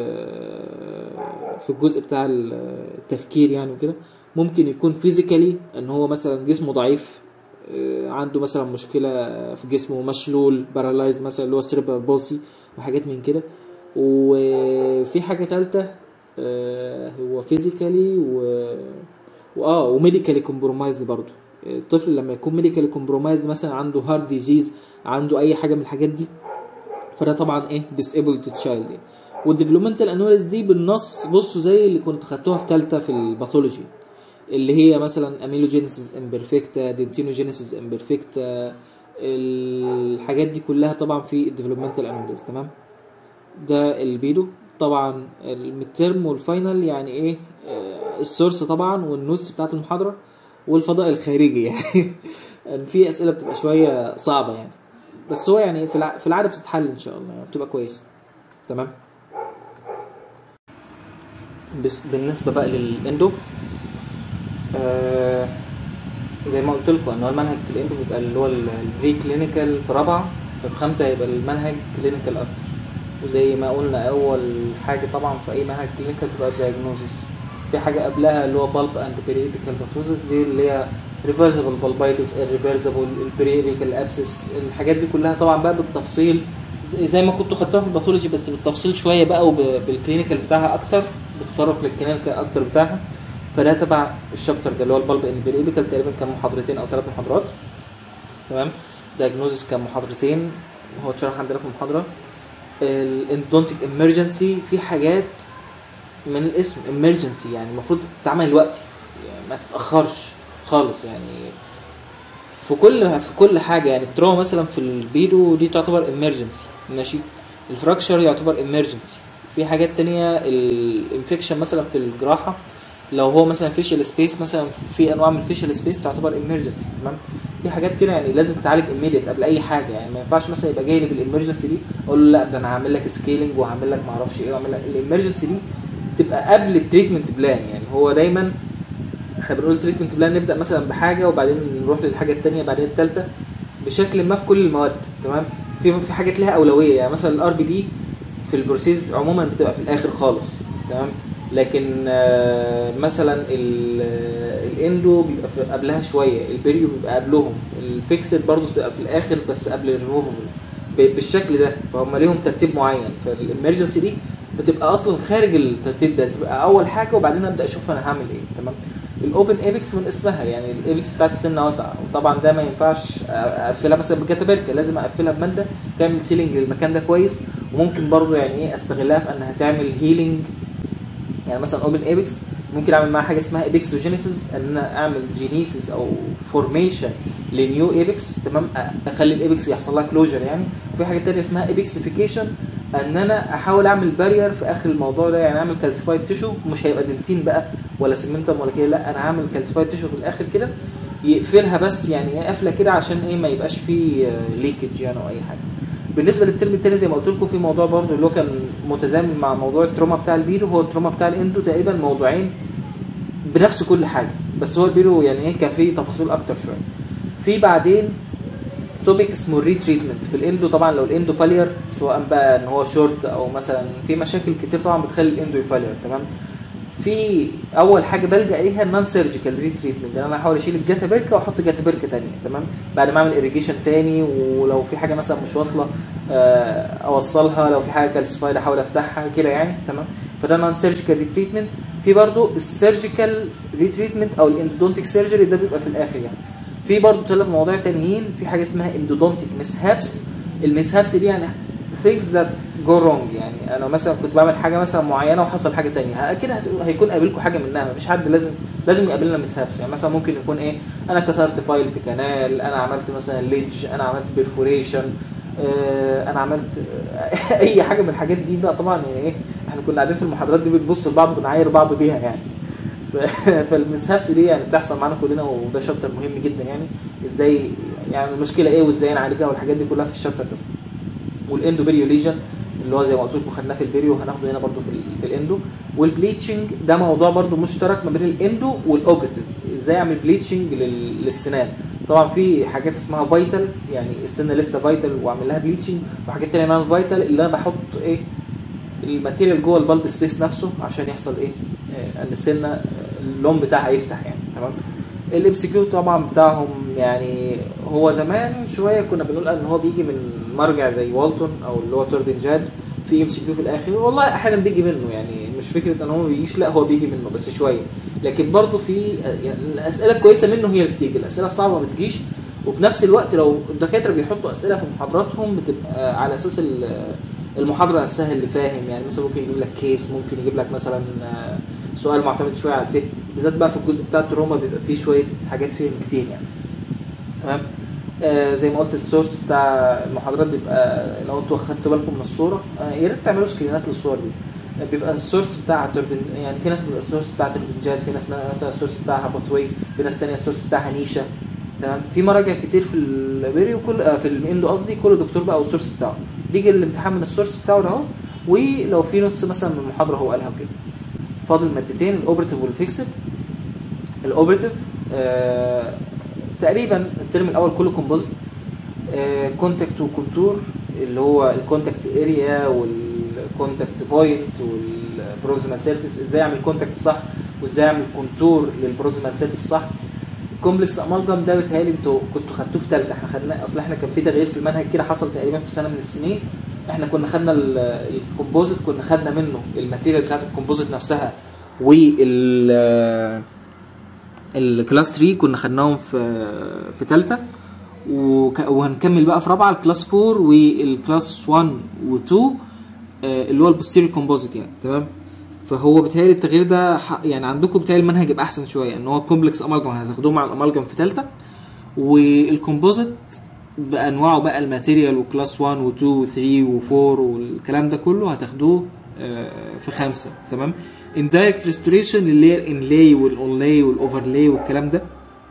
في الجزء بتاع التفكير يعني وكده ممكن يكون فيزيكالي ان هو مثلا جسمه ضعيف آه، عنده مثلا مشكله في جسمه مشلول بارالايزد مثلا اللي هو سيربرال بولسي وحاجات من كده وفي حاجه ثالثه هو فيزيكالي و واه وميديكالي كومبرومايز برضه الطفل لما يكون ميديكالي كومبرومايز مثلا عنده هارت ديزيز عنده اي حاجه من الحاجات دي فده طبعا ايه disabled child يعني والديفلوبمنتال انوريز دي بالنص بصوا زي اللي كنت خدتوها في ثالثه في الباثولوجي اللي هي مثلا اميلوجينيسيس امبرفكتا دنتينوجينيسيس امبرفكتا الحاجات دي كلها طبعا في الديفلوبمنتال انوريز تمام ده البيدو طبعا المترم والفاينل يعني ايه آه، السورس طبعا والنوتس بتاعت المحاضره والفضاء الخارجي يعني يعني في اسئله بتبقى شويه صعبه يعني بس هو يعني في الع- في العاده بتتحل ان شاء الله يعني بتبقى كويسه تمام بس بالنسبه بقى للاندو آه زي ما قلت لكم ان هو المنهج في الاندو بيبقى اللي هو البري كلينيكال في رابعه في خمسه يبقى المنهج كلينيكال اكتر وزي ما قلنا اول حاجه طبعا في اي منهج كلينيكال تبقى الدايجنوزس في حاجه قبلها اللي هو بالب اند بريديكال باثوزس دي اللي هي ريفرسبل بالبايتس الريفرسبل البريديكال ابسس الحاجات دي كلها طبعا بقى بالتفصيل زي- زي ما كنتوا خدتوها في الباثولوجي بس بالتفصيل شويه بقى وبالكلينيكال بتاعها اكتر بتطرق للكلينيكال اكتر بتاعها فده تبع الشابتر ده اللي هو البالب اند بريديكال تقريبا كان محاضرتين او ثلاث محاضرات تمام دايجنوزس كان محاضرتين هو اتشرح عندنا في المحاضره الاندونتيك امرجنسي في حاجات من الاسم امرجنسي يعني المفروض تتعمل دلوقتي يعني ما تتاخرش خالص يعني في كل في كل حاجه يعني التروما مثلا في البيدو دي تعتبر امرجنسي ماشي الفراكشر يعتبر امرجنسي في حاجات تانية الانفكشن مثلا في الجراحه لو هو مثلا فيشل سبيس مثلا في انواع من الفيشل سبيس تعتبر امرجنسي تمام في حاجات كده يعني لازم تتعالج immediate قبل اي حاجه يعني ما ينفعش مثلا يبقى جاي لي بالامرجنسي دي اقول له لا ده انا هعمل لك سكيلينج وهعمل لك ما اعرفش ايه واعمل لك الامرجنسي دي تبقى قبل التريتمنت بلان يعني هو دايما احنا بنقول التريتمنت بلان نبدا مثلا بحاجه وبعدين نروح للحاجه الثانيه بعدين الثالثه بشكل ما في كل المواد تمام في في حاجات لها اولويه يعني مثلا الار بي دي في البروسيس عموما بتبقى في الاخر خالص تمام لكن آه، مثلا ال- آه، الاندو بيبقى في- قبلها شويه البريو بيبقى قبلهم الفيكسد برضه بتبقى في الاخر بس قبل الريموفبل بالشكل ده فهم ليهم ترتيب معين فالامرجنسي دي بتبقى اصلا خارج الترتيب ده تبقى اول حاجه وبعدين ابدا اشوف انا هعمل ايه تمام الاوبن ايبكس من اسمها يعني الايبكس بتاعت السنه واسعه وطبعا ده ما ينفعش اقفلها مثلا بكتابركه لازم اقفلها بماده تعمل سيلينج للمكان ده كويس وممكن برضو يعني ايه استغلها في انها تعمل هيلينج يعني مثلا اوبن ايبكس ممكن اعمل معاها حاجه اسمها ايبكسوجينيسيس ان انا اعمل جينيسيس او فورميشن لنيو ايبكس تمام أ- اخلي الايبكس يحصل لها كلوجر يعني وفي حاجه تانية اسمها ايبكسيفيكيشن ان انا احاول اعمل بارير في اخر الموضوع ده يعني اعمل كالسيفايد تيشو مش هيبقى دنتين بقى ولا سيمنتم ولا كده لا انا هعمل كالسيفايد تيشو في الاخر كده يقفلها بس يعني ايه قافله كده عشان ايه ما يبقاش فيه ليكج يعني او اي حاجه بالنسبه للترم التاني زي ما قلت لكم في موضوع برضو اللي هو كان متزامن مع موضوع التروما بتاع البيرو هو التروما بتاع الاندو تقريبا موضوعين بنفس كل حاجه بس هو البيرو يعني ايه كان فيه تفاصيل اكتر شويه في بعدين توبيك اسمه الريتريتمنت في الاندو طبعا لو الاندو فالير سواء بقى ان هو شورت او مثلا في مشاكل كتير طبعا بتخلي الاندو يفالير تمام في اول حاجه بلجا اليها النون سيرجيكال ريتريتمنت يعني انا احاول اشيل الجاتا بيركه واحط جاتا بيركه ثانيه تمام بعد ما اعمل اريجيشن تاني ولو في حاجه مثلا مش واصله آه، اوصلها لو في حاجه كالسيفايد احاول افتحها كده يعني تمام فده نون سيرجيكال ريتريتمنت في برضو السيرجيكال ريتريتمنت او الاندودونتيك سيرجري ده بيبقى في الاخر يعني في برضو ثلاث مواضيع تانيين في حاجه اسمها اندودونتيك مسهابس المسهابس دي يعني things that go wrong يعني انا مثلا كنت بعمل حاجه مثلا معينه وحصل حاجه تانية اكيد هت- هيكون قابلكم حاجه منها مفيش حد لازم لازم يقابلنا مسهابس يعني مثلا ممكن يكون ايه انا كسرت فايل في كنال انا عملت مثلا ليدج انا عملت بيرفوريشن آه انا عملت آه، اي حاجه من الحاجات دي بقى طبعا يعني ايه احنا كنا قاعدين في المحاضرات دي بنبص لبعض بنعاير بعض بيها يعني ف- فالمسهابس دي يعني بتحصل معانا كلنا وده شابتر مهم جدا يعني ازاي يعني المشكله ايه وازاي نعالجها والحاجات دي كلها في الشابتر ده والاندو بيريو ليجن اللي هو زي ما قلت لكم خدناه في البيريو وهناخده هنا برضو في, ال- في الاندو والبليتشنج ده موضوع برضو مشترك ما بين الاندو والاوبريتيف ازاي اعمل بليتشنج لل- للسنان طبعا في حاجات اسمها فايتال يعني السنه لسه فايتال واعمل لها بليتشنج وحاجات تانية نون فايتال اللي انا بحط ايه الماتيريال جوه البلب سبيس نفسه عشان يحصل ايه آه، ان السنه آه، اللون بتاعها يفتح يعني تمام الام سي كيو طبعا بتاعهم يعني هو زمان شويه كنا بنقول ان هو بيجي من مرجع زي والتون او اللي هو توردنجاد في ام سي كيو في الاخر والله احيانا بيجي منه يعني مش فكره ان هو ما بيجيش لا هو بيجي منه بس شويه لكن برضه في يعني الاسئله الكويسه منه هي اللي بتيجي الاسئله الصعبه ما بتجيش وفي نفس الوقت لو الدكاتره بيحطوا اسئله في محاضراتهم بتبقى على اساس ال- المحاضره نفسها اللي فاهم يعني مثلا ممكن يجيب لك كيس ممكن يجيب لك مثلا آه، سؤال معتمد شويه على الفهم بالذات بقى في الجزء بتاع التروما بيبقى فيه شويه حاجات فهم كتير يعني تمام آه زي ما قلت السورس بتاع المحاضرات بيبقى لو انتوا خدتوا بالكم من الصوره آه يا ريت تعملوا سكرينات للصور دي آه، بيبقى السورس بتاع توربن يعني في ناس بيبقى السورس بتاع توربنجات في ناس مثلا السورس بتاعها باثوي في ناس تانية السورس بتاعها نيشه تمام في مراجع كتير في البيري وكل آه في الاندو قصدي كل دكتور بقى والسورس بتاعه بيجي الامتحان من السورس بتاعه ده اهو ولو في نوتس مثلا من المحاضره هو قالها وكده فاضل مادتين الاوبرتيف والفيكسد الاوبرتيف آه تقريبا الترم الاول كله كومبوزيت كونتاكت وكونتور اللي هو الكونتاكت اريا والكونتاكت بوينت والبروكسيمال سيرفيس ازاي اعمل كونتاكت صح وازاي اعمل كونتور للبروكسيمال سيرفيس صح كومبلكس امالجم ده بيتهيألي انتوا كنتوا خدتوه في ثالثه احنا خدناه اصل احنا كان في تغيير في المنهج كده حصل تقريبا في سنه من السنين احنا كنا خدنا ال- الكومبوزيت كنا خدنا منه الماتيريال بتاعت الكومبوزيت نفسها وال الكلاس 3 كنا خدناهم في في ثالثه وك- وهنكمل بقى في رابعه الكلاس 4 والكلاس 1 و2 اللي هو البوستيريور كومبوزيت يعني تمام فهو بيتهيألي التغيير ده ح- يعني عندكم بيتهيألي المنهج يبقى احسن شويه ان هو كومبلكس امالجم هتاخدوه مع الامالجم في ثالثه والكومبوزيت بانواعه بقى الماتيريال وكلاس 1 و2 و3 و4 والكلام ده كله هتاخدوه آه، في خمسه تمام اندايركت ريستوريشن اللي هي الانلاي والاونلاي والاوفرلاي والكلام ده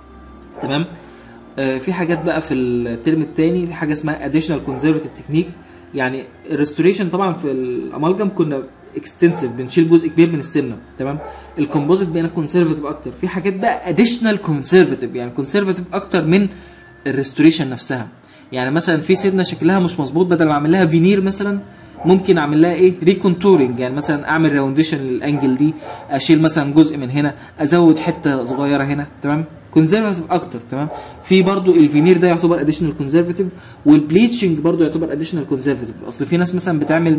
تمام آه، في حاجات بقى في الترم الثاني في حاجه اسمها اديشنال كونزرفتيف تكنيك يعني الريستوريشن طبعا في الامالجم كنا اكستنسيف بنشيل جزء كبير من السنه تمام الكومبوزيت بقينا كونسرفتيف اكتر في حاجات بقى اديشنال كونسرفتيف يعني كونسرفتيف اكتر من الريستوريشن نفسها يعني مثلا في سنه شكلها مش مظبوط بدل ما اعمل لها فينير مثلا ممكن اعمل لها ايه ريكونتورنج يعني مثلا اعمل راونديشن للانجل دي اشيل مثلا جزء من هنا ازود حته صغيره هنا تمام كونزرفتيف اكتر تمام في برضو الفينير ده يعتبر اديشنال كونزرفتيف والبليتشنج برضو يعتبر اديشنال كونزرفتيف اصل في ناس مثلا بتعمل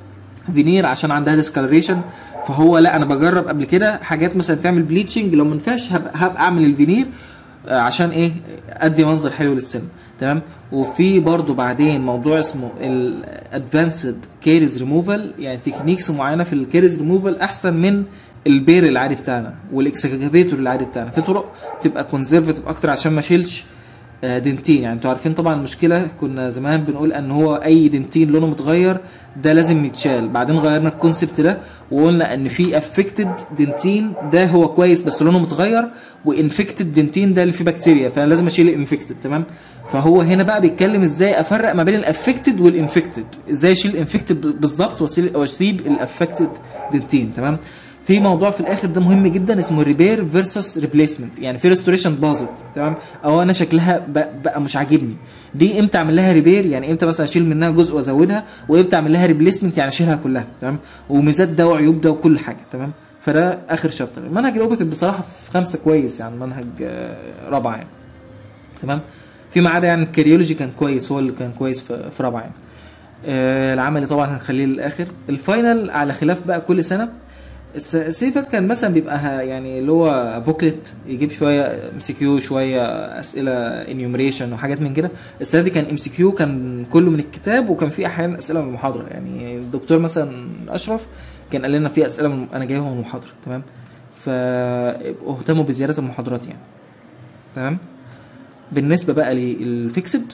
فينير عشان عندها ديسكالريشن فهو لا انا بجرب قبل كده حاجات مثلا تعمل بليتشنج لو ما ينفعش هبقى, هبقى اعمل الفينير آه، عشان ايه ادي منظر حلو للسن تمام وفي برضو بعدين موضوع اسمه الادفانسد كيرز ريموفال يعني تكنيكس معينه في الكيرز ريموفال احسن من البير العادي بتاعنا والاكسكافيتور العادي بتاعنا في طرق تبقى كونزرفتيف اكتر عشان ما اشيلش آه، دنتين يعني انتوا عارفين طبعا المشكله كنا زمان بنقول ان هو اي دنتين لونه متغير ده لازم يتشال بعدين غيرنا الكونسبت ده وقلنا ان في افكتد دنتين ده هو كويس بس لونه متغير وانفكتد دنتين ده اللي فيه بكتيريا فانا لازم اشيل الانفكتد تمام فهو هنا بقى بيتكلم ازاي افرق ما بين الافكتد والانفكتد ازاي اشيل الانفكتد بالظبط وأسيل- واسيب الافكتد دنتين تمام في موضوع في الاخر ده مهم جدا اسمه ريبير فيرسس ريبليسمنت يعني في ريستوريشن باظت تمام او انا شكلها بقى, بقى مش عاجبني دي امتى اعمل لها ريبير يعني امتى مثلا اشيل منها جزء وازودها وامتى اعمل لها ريبليسمنت يعني اشيلها كلها تمام وميزات ده وعيوب ده وكل حاجه تمام فده اخر شابتر المنهج الاوبتيف بصراحه في خمسه كويس يعني منهج آه، رابعه يعني تمام فيما عدا يعني الكاريولوجي كان كويس هو اللي كان كويس في, في رابعه يعني آه العملي طبعا هنخليه للاخر الفاينل على خلاف بقى كل سنه الس- السنه اللي فاتت كان مثلا بيبقى ها- يعني اللي هو بوكلت يجيب شويه ام سي كيو شويه اسئله انيومريشن وحاجات من كده السنه دي كان ام سي كيو كان كله من الكتاب وكان في احيانا اسئله من المحاضره يعني الدكتور مثلا اشرف كان قال لنا في اسئله من انا جايبها من المحاضره تمام فاهتموا بزياده المحاضرات يعني تمام بالنسبه بقى للفيكسد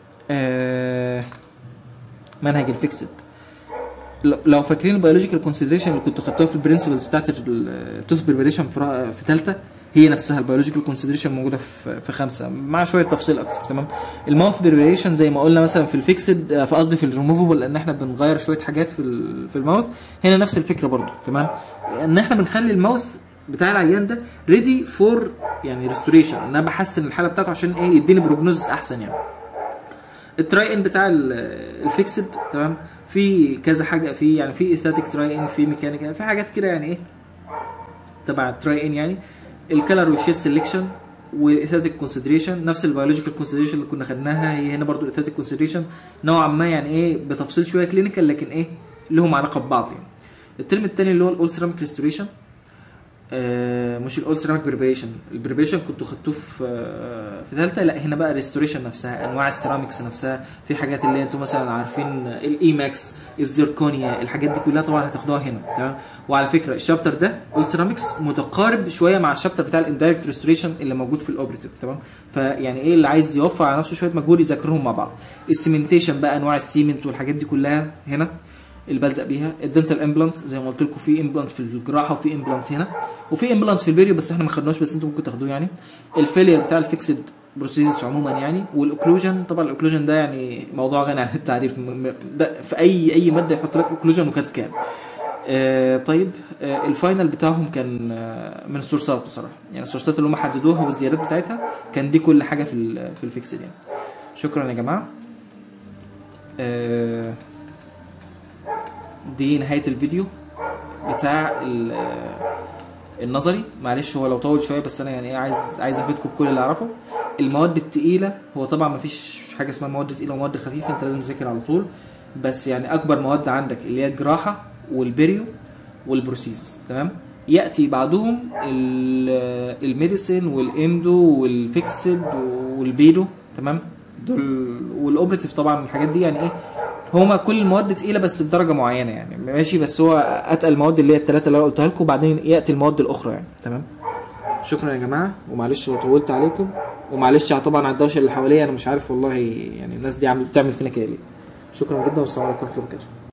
آه منهج الفيكسد لو- لو فاكرين البيولوجيكال كونسيدريشن اللي كنتوا خدتوها في البرنسبلز بتاعت التوث بريبريشن في را- في ثالثه هي نفسها البيولوجيكال كونسيدريشن موجوده في في خمسه مع شويه تفصيل اكتر تمام الماوث بريبريشن زي ما قلنا مثلا في الفيكسد آه، في قصدي في الريموفبل لان احنا بنغير شويه حاجات في ال- في الماوث هنا نفس الفكره برضو تمام ان احنا بنخلي الماوث بتاع العيان ده ريدي فور يعني ريستوريشن ان انا بحسن الحاله بتاعته عشان ايه يديني بروجنوزس احسن يعني التراي ان بتاع ال- الفيكسد تمام في كذا حاجه في يعني في اثاتيك تراي ان في ميكانيكا في حاجات كده يعني ايه تبع التراي ان يعني الكلر والشيت سيلكشن والاثاتيك كونسيدريشن نفس البيولوجيكال كونسيدريشن اللي كنا خدناها هي هنا برضو الاثاتيك كونسيدريشن نوعا ما يعني ايه بتفصيل شويه كلينيكال لكن ايه لهم علاقه ببعض يعني الترم الثاني اللي هو الاول سيراميك ريستوريشن آه مش الاول سيراميك بريبريشن البريبريشن كنتوا خدتوه في آه في ثالثه لا هنا بقى ريستوريشن نفسها انواع السيراميكس نفسها في حاجات اللي انتوا مثلا عارفين الايماكس الزيركونيا الحاجات دي كلها طبعا هتاخدوها هنا تمام وعلى فكره الشابتر ده اول سيراميكس متقارب شويه مع الشابتر بتاع الاندايركت ريستوريشن اللي موجود في الاوبريتيف تمام فيعني ايه اللي عايز يوفر على نفسه شويه مجهود يذاكرهم مع بعض السيمنتيشن بقى انواع السيمنت والحاجات دي كلها هنا اللي بلزق بيها الدنتال امبلانت زي ما قلت لكم في امبلانت في الجراحه وفي امبلانت هنا وفي امبلانت في البيريو بس احنا ما خدناش بس انتم ممكن تاخدوه يعني الفيلير بتاع الفيكسد بروسيسز عموما يعني والاوكلوجن طبعا الاوكلوجن ده يعني موضوع غني عن التعريف م- م- ده في اي اي ماده يحط لك اوكلوجن وكات كام آه طيب آه الفاينل بتاعهم كان آه من السورسات بصراحه يعني السورسات اللي هم حددوها والزيادات بتاعتها كان دي كل حاجه في ال- في الفيكسد يعني شكرا يا جماعه آه دي نهايه الفيديو بتاع ال- النظري معلش هو لو طول شويه بس انا يعني ايه عايز عايز افيدكم بكل اللي اعرفه المواد التقيله هو طبعا ما فيش حاجه اسمها مواد تقيله ومواد خفيفه انت لازم تذاكر على طول بس يعني اكبر مواد عندك اللي هي الجراحه والبريو والبروسيسس تمام ياتي بعدهم ال- الميديسين والاندو والفيكسد والبيدو تمام دول والاوبريتيف طبعا الحاجات دي يعني ايه هما كل المواد تقيله بس بدرجه معينه يعني ماشي بس هو اتقل المواد اللي هي الثلاثه اللي انا قلتها لكم وبعدين ياتي المواد الاخرى يعني تمام شكرا يا جماعه ومعلش لو طولت عليكم ومعلش طبعا على الدوشه اللي حواليا انا مش عارف والله يعني الناس دي عامل بتعمل فينا كده ليه شكرا جدا والسلام عليكم ورحمه الله وبركاته